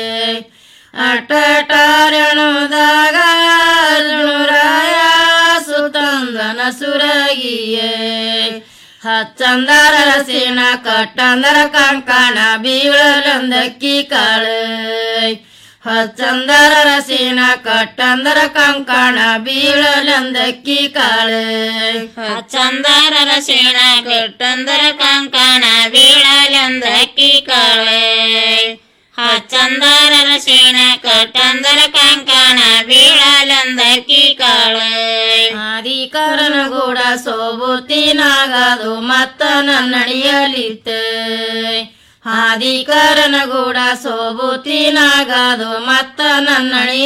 Speaker 19: ಅಟಟಾರಣುದಾಗ ಅರ್ಜುನರಾಯ ಸುತ್ತಂದನ ಸುರಗಿಯೇ ಹಚ್ಚಂದರ ಸೇನ ಕಟ್ಟಂದರ ಕಂಕಣ ಬೀಳಲಂದಕ್ಕಿ ಕಾಳು ಹಚ್ಚಂದರ ರಸಿನ ಕಟ್ಟಂದರ ಕಂಕಣ ಬೀಳಲೆಂದಕ್ಕಿ ಕಾಳೆ
Speaker 20: ಹಚ್ಚಂದರ ರಸಿಣ ಕೆಟ್ಟಂದರ ಕಂಕಣ ಬೀಳಲೆಂದಕ್ಕಿ ಕಾಳೆ ಹಚ್ಚಂದರ ರಸಿಣ ಕಟ್ಟಂದರ ಕಂಕಣ ಬೀಳಲೆಂದಕ್ಕಿ ಕಾಳೆ
Speaker 19: ಆದಿಕರನ ಗೂಡ ಸೋಬುತ್ತಿನಾಗದು ಮತ್ತ ನನ್ನಡಿಯಲಿತ್ತೆ ಆದಿಕರನ ಗೂಡ ಸೋಬುತ್ತಿನಾಗದು ಮತ್ತ ನನ್ನಡಿಯ